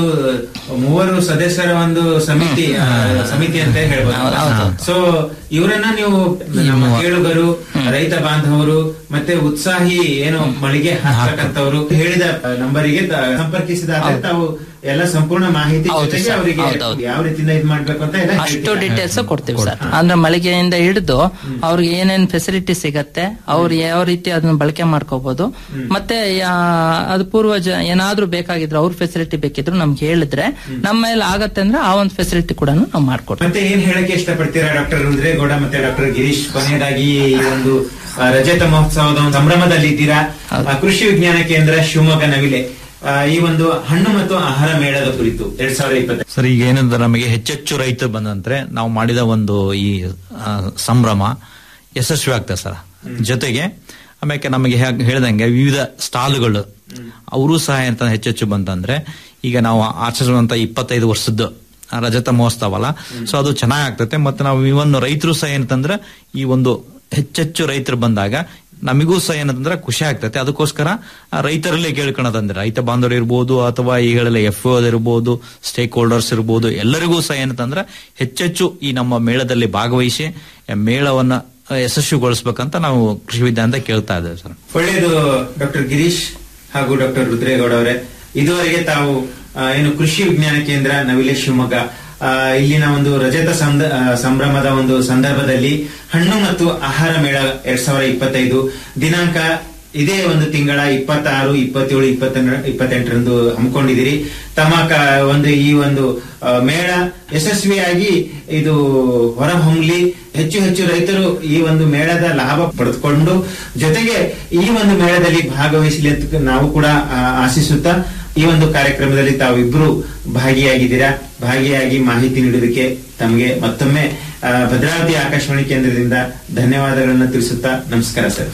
ಮೂವರು ಸದಸ್ಯರ ಒಂದು ಸಮಿತಿ ಆ, ಸಮಿತಿ ಅಂತ ಹೇಳ್ಬೋದು ಸೊ ಇವರನ್ನ ನೀವು ನಮ್ಮ ಕೇಳುಗರು ರೈತ ಬಾಂಧವರು ಮತ್ತೆ ಉತ್ಸಾಹಿ ಏನು ಮಳಿಗೆ ಹಾಕ್ತಕ್ಕಂಥವ್ರು ಹೇಳಿದ ನಂಬರಿಗೆ ಸಂಪರ್ಕಿಸಿದಾಗ ತಾವು ಎಲ್ಲ ಸಂಪೂರ್ಣ ಮಾಹಿತಿ ಜೊತೆಗೆ ಸರ್. ಅವರಿಗೆ ಹೌದೌದು. ಯಾವ ರೀತಿಯಿಂದ ಇದು ಮಾಡ್ಬೇಕು ಅಂತ ಎಲ್ಲ ಅಷ್ಟು ಡೀಟೇಲ್ಸ್ ಕೊಡ್ತೀವಿ ಸರ್ ಅಂದ್ರೆ ಮಳಿಗೆಯಿಂದ ಹಿಡಿದು ಅವ್ರಿಗೆ ಏನೇನ್ ಫೆಸಿಲಿಟಿ ಸಿಗತ್ತೆ ಅವ್ರು ಯಾವ ರೀತಿ ಅದನ್ನ ಬಳಕೆ ಮಾಡ್ಕೋಬಹುದು ಮತ್ತೆ ಯಾ- ಅದು ಪೂರ್ವಜ ಏನಾದ್ರೂ ಬೇಕಾಗಿದ್ರು ಅವ್ರ ಫೆಸಿಲಿಟಿ ಬೇಕಿದ್ರು ನಮ್ಗೆ ಹೇಳಿದ್ರೆ ನಮ್ಮ ಮೇಲೆ ಆಗತ್ತೆ ಅಂದ್ರೆ ಆ ಒಂದು ಫೆಸಿಲಿಟಿ ಕೂಡ ನಾವು ಮಾಡ್ಕೊಡ್ತೀವಿ ಮತ್ತೆ ಏನ್ ಹೇಳಕ್ಕೆ ಇಷ್ಟಪಡ್ತೀರಾ ಡಾಕ್ಟರ್ ರುದ್ರೇಗೌಡ ಮತ್ತೆ ಡಾಕ್ಟರ್ ಗಿರೀಶ್ ಕೊನೆಯದಾಗಿ ಈ ಒಂದು ಆ, ರಜತ ಮಹೋತ್ಸವದ ಒಂದು ಸಂಭ್ರಮದಲ್ಲಿ ಇದ್ದೀರಾ ಆ, ಕೃಷಿ ವಿಜ್ಞಾನ ಕೇಂದ್ರ ಶಿವಮೊಗ್ಗ ನವಿಲೆ ಆ, ಈ ಒಂದು ಹಣ್ಣು ಮತ್ತು ಆಹಾರ ಮೇಳದ ಕುರಿತು ಎರಡ್ ಸಾವಿರದ ಇಪ್ಪತ್ತ ಸರ್ ಈಗ ಏನಂದ್ರೆ ನಮಗೆ ಹೆಚ್ಚೆಚ್ಚು ರೈತರು ಬಂದಂದ್ರೆ ನಾವು ಮಾಡಿದ ಒಂದು ಈ ಆ, ಸಂಭ್ರಮ ಯಶಸ್ವಿ ಆಗ್ತದೆ ಸರ್ ಜೊತೆಗೆ ಆಮೇಲೆ ನಮಗೆ ಹೇಗ್- ಹೇಳ್ದಂಗೆ ವಿವಿಧ ಸ್ಟಾಲ್ಗಳು ಅವರು ಸಹ ಎಂತ ಹೆಚ್ಚೆಚ್ಚು ಬಂತಂದ್ರೆ ಈಗ ನಾವು ಆಚರಿಸುವಂತ ಇಪ್ಪತ್ತೈದು ವರ್ಷದ ಆ ರಜತ ಮಹೋತ್ಸವ ಅಲ್ಲ ಸೊ ಅದು ಚೆನ್ನಾಗಿ ಆಗ್ತತೆ ಮತ್ತೆ ನಾವು ಇವನ್ ರೈತರು ಸಹ ಏನಂತಂದ್ರೆ ಈ ಒಂದು ಹೆಚ್ಚೆಚ್ಚು ರೈತರು ಬಂದಾಗ ನಮಗೂ ಸಹ ಏನಂತಂದ್ರೆ ಖುಷಿ ಆಗ್ತತೆ ಅದಕ್ಕೋಸ್ಕರ ಆ ರೈತರಲ್ಲೇ ಕೇಳ್ಕೊಳದಂದ್ರೆ ರೈತ ಬಾಂಧವರು ಇರ್ಬೋದು ಅಥವಾ ಈ ಹೇಳಲ್ಲ ಎಫ್ ಇರ್ಬೋದು ಸ್ಟೇಕ್ ಹೋಲ್ಡರ್ಸ್ ಇರ್ಬೋದು ಎಲ್ಲರಿಗೂ ಸಹ ಏನಂತಂದ್ರೆ ಹೆಚ್ಚೆಚ್ಚು ಈ ನಮ್ಮ ಮೇಳದಲ್ಲಿ ಭಾಗವಹಿಸಿ ಆ ಮೇಳವನ್ನ ಆ, ಯಶಸ್ವಿಗೊಳಿಸ್ಬೇಕಂತ ನಾವು ಕೃಷಿ ವಿದ್ಯಾನದ ಕೇಳ್ತಾ ಇದ್ದೇವೆ ಸರ್ ಒಳ್ಳೆಯದು ಡಾಕ್ಟರ್ ಗಿರೀಶ್ ಹಾಗೂ ಡಾಕ್ಟರ್ ರುದ್ರೇಗೌಡ ಅವರೇ ಇದುವರೆಗೆ ತಾವು ಆ, ಏನು ಕೃಷಿ ವಿಜ್ಞಾನ ಕೇಂದ್ರ ನವಿಲೆ ಶಿವಮೊಗ್ಗ ಆ, ಇಲ್ಲಿನ ಒಂದು ರಜತ ಸಂದ- ಆ, ಸಂಭ್ರಮದ ಒಂದು ಸಂದರ್ಭದಲ್ಲಿ ಹಣ್ಣು ಮತ್ತು ಆಹಾರ ಮೇಳ ಎರಡ್ ಸಾವಿರದ ಇಪ್ಪತ್ತೈದು ದಿನಾಂಕ ಇದೇ ಒಂದು ತಿಂಗಳ ಇಪ್ಪತ್ತಾರು ಇಪ್ಪತ್ತೇಳು ಇಪ್ಪತ್ತ ಇಪ್ಪತ್ತೆಂಟರಂದು ಹಮ್ಮಿಕೊಂಡಿದ್ದೀರಿ ತಮ್ಮ ಕ- ಒಂದು ಈ ಒಂದು ಆ, ಮೇಳ ಯಶಸ್ವಿಯಾಗಿ ಇದು ಹೊರಹೊಮ್ಮಲಿ ಹೆಚ್ಚು ಹೆಚ್ಚು ರೈತರು ಈ ಒಂದು ಮೇಳದ ಲಾಭ ಪಡೆದುಕೊಂಡು ಜೊತೆಗೆ ಈ ಒಂದು ಮೇಳದಲ್ಲಿ ಭಾಗವಹಿಸಲಿ ಅಂತ ನಾವು ಕೂಡ ಆ, ಆಶಿಸುತ್ತಾ ಈ ಒಂದು ಕಾರ್ಯಕ್ರಮದಲ್ಲಿ ತಾವಿಬ್ರು ಭಾಗಿಯಾಗಿದ್ದೀರಾ ಭಾಗಿಯಾಗಿ ಮಾಹಿತಿ ನೀಡುವುದಕ್ಕೆ ತಮಗೆ ಮತ್ತೊಮ್ಮೆ ಆ, ಭದ್ರಾವತಿ ಆಕಾಶವಾಣಿ ಕೇಂದ್ರದಿಂದ ಧನ್ಯವಾದಗಳನ್ನು ತಿಳಿಸುತ್ತಾ ನಮಸ್ಕಾರ ಸರ್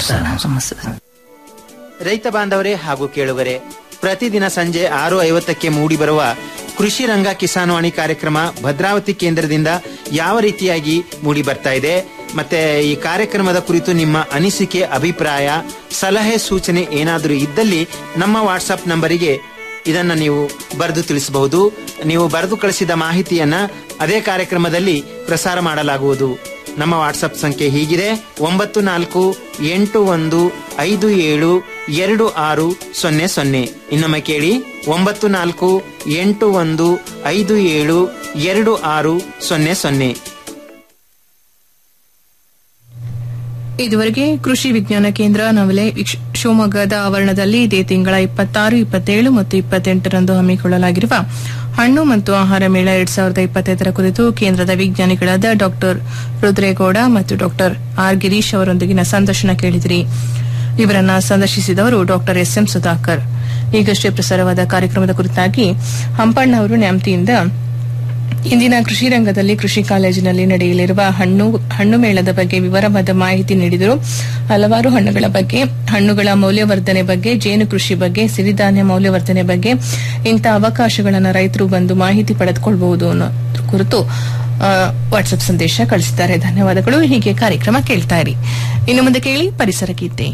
ರೈತ ಬಾಂಧವರೇ ಹಾಗೂ ಕೇಳುಗರೆ ಪ್ರತಿದಿನ ಸಂಜೆ ಆರು ಐವತ್ತಕ್ಕೆ ಮೂಡಿಬರುವ ಕೃಷಿ ರಂಗ ಕಿಸಾನ್ವಾಣಿ ಕಾರ್ಯಕ್ರಮ ಭದ್ರಾವತಿ ಕೇಂದ್ರದಿಂದ ಯಾವ ರೀತಿಯಾಗಿ ಮೂಡಿ ಬರ್ತಾ ಇದೆ ಮತ್ತೆ ಈ ಕಾರ್ಯಕ್ರಮದ ಕುರಿತು ನಿಮ್ಮ ಅನಿಸಿಕೆ ಅಭಿಪ್ರಾಯ ಸಲಹೆ ಸೂಚನೆ ಏನಾದರೂ ಇದ್ದಲ್ಲಿ ನಮ್ಮ ವಾಟ್ಸಪ್ ನಂಬರಿಗೆ ಇದನ್ನ ನೀವು ಬರೆದು ತಿಳಿಸಬಹುದು ನೀವು ಬರೆದು ಕಳಿಸಿದ ಮಾಹಿತಿಯನ್ನ ಅದೇ ಕಾರ್ಯಕ್ರಮದಲ್ಲಿ ಪ್ರಸಾರ ಮಾಡಲಾಗುವುದು ನಮ್ಮ ವಾಟ್ಸಪ್ ಸಂಖ್ಯೆ ಹೀಗಿದೆ ಒಂಬತ್ತು ನಾಲ್ಕು ಎಂಟು ಒಂದು ಐದು ಏಳು ಎರಡು ಆರು ಸೊನ್ನೆ ಸೊನ್ನೆ ಇನ್ನೊಮ್ಮೆ ಕೇಳಿ ಒಂಬತ್ತು ನಾಲ್ಕು ಎಂಟು ಒಂದು ಐದು ಏಳು ಎರಡು ಆರು ಸೊನ್ನೆ ಸೊನ್ನೆ ಇದುವರೆಗೆ ಕೃಷಿ ವಿಜ್ಞಾನ ಕೇಂದ್ರ ನವಲೆ ವಿಕ್ಷ- ಶಿವಮೊಗ್ಗದ ಆವರಣದಲ್ಲಿ ಇದೇ ತಿಂಗಳ ಇಪ್ಪತ್ತಾರು ಇಪ್ಪತ್ತೇಳು ಮತ್ತು ಇಪ್ಪತ್ತೆಂಟರಂದು ಹಮ್ಮಿಕೊಳ್ಳಲಾಗಿರುವ ಹಣ್ಣು ಮತ್ತು ಆಹಾರ ಮೇಳ ಎರಡ್ ಸಾವಿರದ ಇಪ್ಪತ್ತೈದರ ಕುರಿತು ಕೇಂದ್ರದ ವಿಜ್ಞಾನಿಗಳಾದ ಡಾಕ್ಟರ್ ರುದ್ರೇಗೌಡ ಮತ್ತು ಡಾಕ್ಟರ್ ಆರ್ ಗಿರೀಶ್ ಅವರೊಂದಿಗಿನ ಸಂದರ್ಶನ ಕೇಳಿದಿರಿ ಇವರನ್ನ ಸಂದರ್ಶಿಸಿದವರು ಡಾಕ್ಟರ್ ಎಸ್ ಎಂ ಸುಧಾಕರ್ ಈಗಷ್ಟೇ ಪ್ರಸಾರವಾದ ಕಾರ್ಯಕ್ರಮದ ಕುರಿತಾಗಿ ಹಂಪಣ್ಣ ಅವರು ನ್ಯಾಮತಿಯಿಂದ ಇಂದಿನ ಕೃಷಿ ರಂಗದಲ್ಲಿ ಕೃಷಿ ಕಾಲೇಜಿನಲ್ಲಿ ನಡೆಯಲಿರುವ ಹಣ್ಣು ಹಣ್ಣು ಮೇಳದ ಬಗ್ಗೆ ವಿವರವಾದ ಮಾಹಿತಿ ನೀಡಿದರು ಹಲವಾರು ಹಣ್ಣುಗಳ ಬಗ್ಗೆ ಹಣ್ಣುಗಳ ಮೌಲ್ಯವರ್ಧನೆ ಬಗ್ಗೆ ಜೇನು ಕೃಷಿ ಬಗ್ಗೆ ಸಿರಿಧಾನ್ಯ ಮೌಲ್ಯವರ್ಧನೆ ಬಗ್ಗೆ ಇಂಥ ಅವಕಾಶಗಳನ್ನು ರೈತರು ಬಂದು ಮಾಹಿತಿ ಪಡೆದುಕೊಳ್ಳಬಹುದು ಅನ್ನೋ ಕುರಿತು ಆ, ವಾಟ್ಸ್ಆಪ್ ಸಂದೇಶ ಕಳಿಸಿದ್ದಾರೆ ಧನ್ಯವಾದಗಳು ಹೀಗೆ ಕಾರ್ಯಕ್ರಮ ಕೇಳ್ತಾ ಇರಿ ಇನ್ನು ಮುಂದೆ ಕೇಳಿ ಪರಿಸರ ಗೀತೆ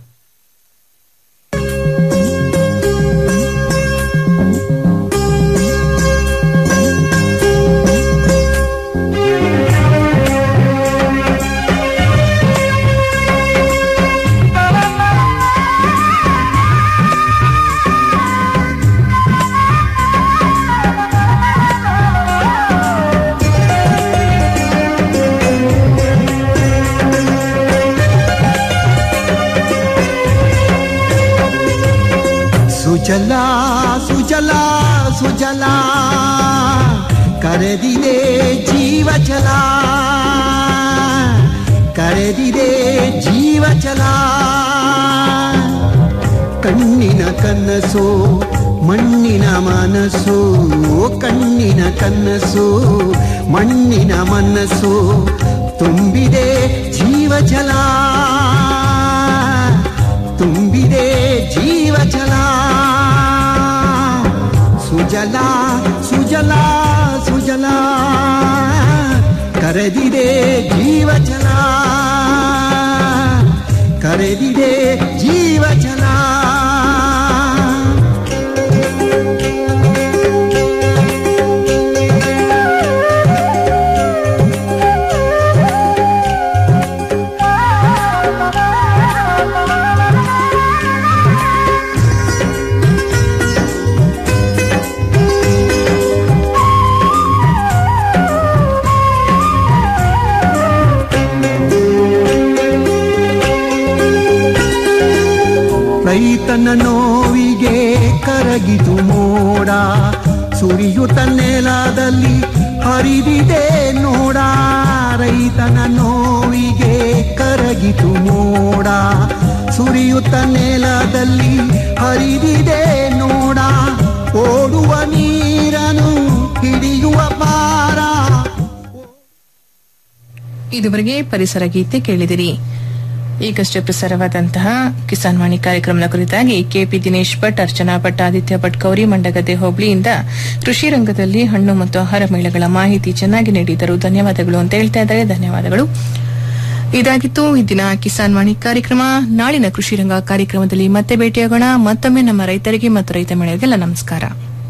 ಸುಜಲಾ ಸುಜಲಾ ಸುಜಲಾ ಕರೆದಿದೆ ಜೀವಜಲ ಕರೆದಿದೆ ಜೀವಜಲ ಕಣ್ಣಿನ ಕನಸು ಮಣ್ಣಿನ ಮನಸ್ಸು ಕಣ್ಣಿನ ಕನಸು ಮಣ್ಣಿನ ಮನಸ್ಸು ತುಂಬಿದೆ ಜೀವಜಲ ತುಂಬಿದೆ ಜೀವಜಲ ಸುಜಲ ಸುಜಲ ಸುಜಲ ಕರೆದಿದೆ ಜೀವಜಲ ಕರೆದಿದೆ ಜೀವಜಲ ರೈತನ ನೋವಿಗೆ ಕರಗಿತು ಮೋಡ ಸುರಿಯುತ್ತ ನೆಲದಲ್ಲಿ ಹರಿದಿದೆ ನೋಡ ರೈತನ ನೋವಿಗೆ ಕರಗಿತು ಮೋಡ ಸುರಿಯುತ್ತ ನೆಲದಲ್ಲಿ ಹರಿದಿದೆ ನೋಡ ಓಡುವ ನೀರನು ಹಿಡಿಯುವ ಪಾರ ಇದುವರೆಗೆ ಪರಿಸರ ಗೀತೆ ಕೇಳಿದಿರಿ ಈಗಷ್ಟೇ ಪ್ರಸಾರವಾದಂತಹ ಕಿಸಾನ್ ವಾಣಿ ಕಾರ್ಯಕ್ರಮದ ಕುರಿತಾಗಿ ಕೆಪಿ ದಿನೇಶ್ ಭಟ್ ಅರ್ಚನಾ ಭಟ್ ಆದಿತ್ಯ ಭಟ್ ಗೌರಿ ಮಂಡಗದ್ದೆ ಹೋಬಳಿಯಿಂದ ಕೃಷಿ ರಂಗದಲ್ಲಿ ಹಣ್ಣು ಮತ್ತು ಆಹಾರ ಮೇಳಗಳ ಮಾಹಿತಿ ಚೆನ್ನಾಗಿ ನೀಡಿದರು ಧನ್ಯವಾದಗಳು ಅಂತ ಹೇಳ್ತಾ ಇದ್ದಾರೆ ಧನ್ಯವಾದಗಳು ಇದಾಗಿತ್ತು ಇಂದಿನ ಕಿಸಾನ್ ವಾಣಿ ಕಾರ್ಯಕ್ರಮ ನಾಳಿನ ಕೃಷಿ ರಂಗ ಕಾರ್ಯಕ್ರಮದಲ್ಲಿ ಮತ್ತೆ ಭೇಟಿಯಾಗೋಣ ಮತ್ತೊಮ್ಮೆ ನಮ್ಮ ರೈತರಿಗೆ ಮತ್ತು ರೈತ ಮೇಳರಿಗೆಲ್ಲ ನಮಸ್ಕಾರ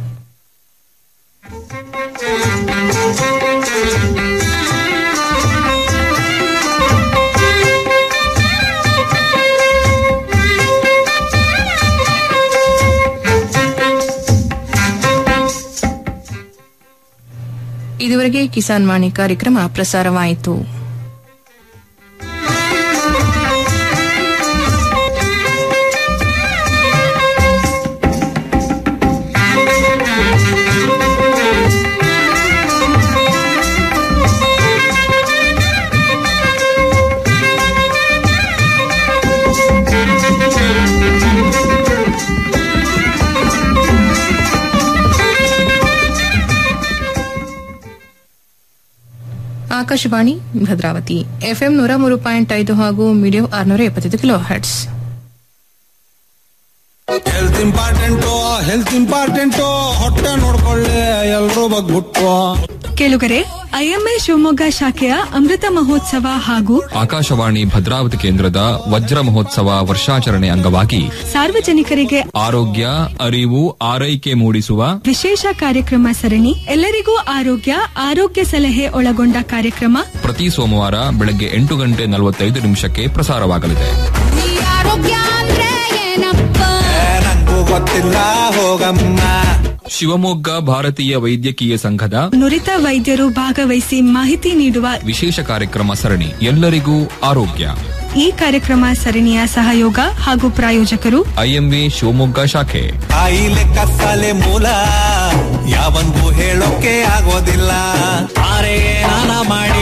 ಇದುವರೆಗೆ ಕಿಸಾನ್ ವಾಣಿ ಕಾರ್ಯಕ್ರಮ ಪ್ರಸಾರವಾಯಿತು ಆಕಾಶವಾಣಿ ಭದ್ರಾವತಿ ಎಫ್ಎಂ ನೂರ ಮೂರು ಪಾಯಿಂಟ್ ಐದು ಹಾಗೂ ಮೀಡಿಯಂ ಆರ್ನೂರ ಎಪ್ಪತ್ತೈದು kilo hertz health important health important ಹೊಟ್ಟೆ ನೋಡ್ಕೊಳ್ಳಿ ಎಲ್ರೂ ಬಗ್ಬಿಟ್ಟು ಕೇಳುಗರೆ ಐಎಂಎ ಶಿವಮೊಗ್ಗ ಶಾಖೆಯ ಅಮೃತ ಮಹೋತ್ಸವ ಹಾಗೂ ಆಕಾಶವಾಣಿ ಭದ್ರಾವತಿ ಕೇಂದ್ರದ ವಜ್ರ ಮಹೋತ್ಸವ ವರ್ಷಾಚರಣೆ ಅಂಗವಾಗಿ ಸಾರ್ವಜನಿಕರಿಗೆ ಆರೋಗ್ಯ ಅರಿವು ಆರೈಕೆ ಮೂಡಿಸುವ ವಿಶೇಷ ಕಾರ್ಯಕ್ರಮ ಸರಣಿ ಎಲ್ಲರಿಗೂ ಆರೋಗ್ಯ ಆರೋಗ್ಯ ಸಲಹೆ ಒಳಗೊಂಡ ಕಾರ್ಯಕ್ರಮ ಪ್ರತಿ ಸೋಮವಾರ ಬೆಳಗ್ಗೆ ಎಂಟು ಗಂಟೆ ನಲವತ್ತೈದು ನಿಮಿಷಕ್ಕೆ ಪ್ರಸಾರವಾಗಲಿದೆ ಆರೋಗ್ಯ ಅಂದ್ರೆ ಏನಪ್ಪ ನಂಗೂ ಗೊತ್ತಿಲ್ಲ ಹೋಗಮ್ಮ ಶಿವಮೊಗ್ಗ ಭಾರತೀಯ ವೈದ್ಯಕೀಯ ಸಂಘದ ನುರಿತ ವೈದ್ಯರು ಭಾಗವಹಿಸಿ ಮಾಹಿತಿ ನೀಡುವ ವಿಶೇಷ ಕಾರ್ಯಕ್ರಮ ಸರಣಿ ಎಲ್ಲರಿಗೂ ಆರೋಗ್ಯ ಈ ಕಾರ್ಯಕ್ರಮ ಸರಣಿಯ ಸಹಯೋಗ ಹಾಗೂ ಪ್ರಾಯೋಜಕರು ಐಎಂವಿ ಶಿವಮೊಗ್ಗ ಶಾಖೆ ಕಾಯಿಲೆ ಕಸಾಲೆ ಮೂಲ ಯಾವಂದು ಹೇಳೋಕೆ ಆಗೋದಿಲ್ಲ ಆರೆ ನಾನ ಮಾಡಿ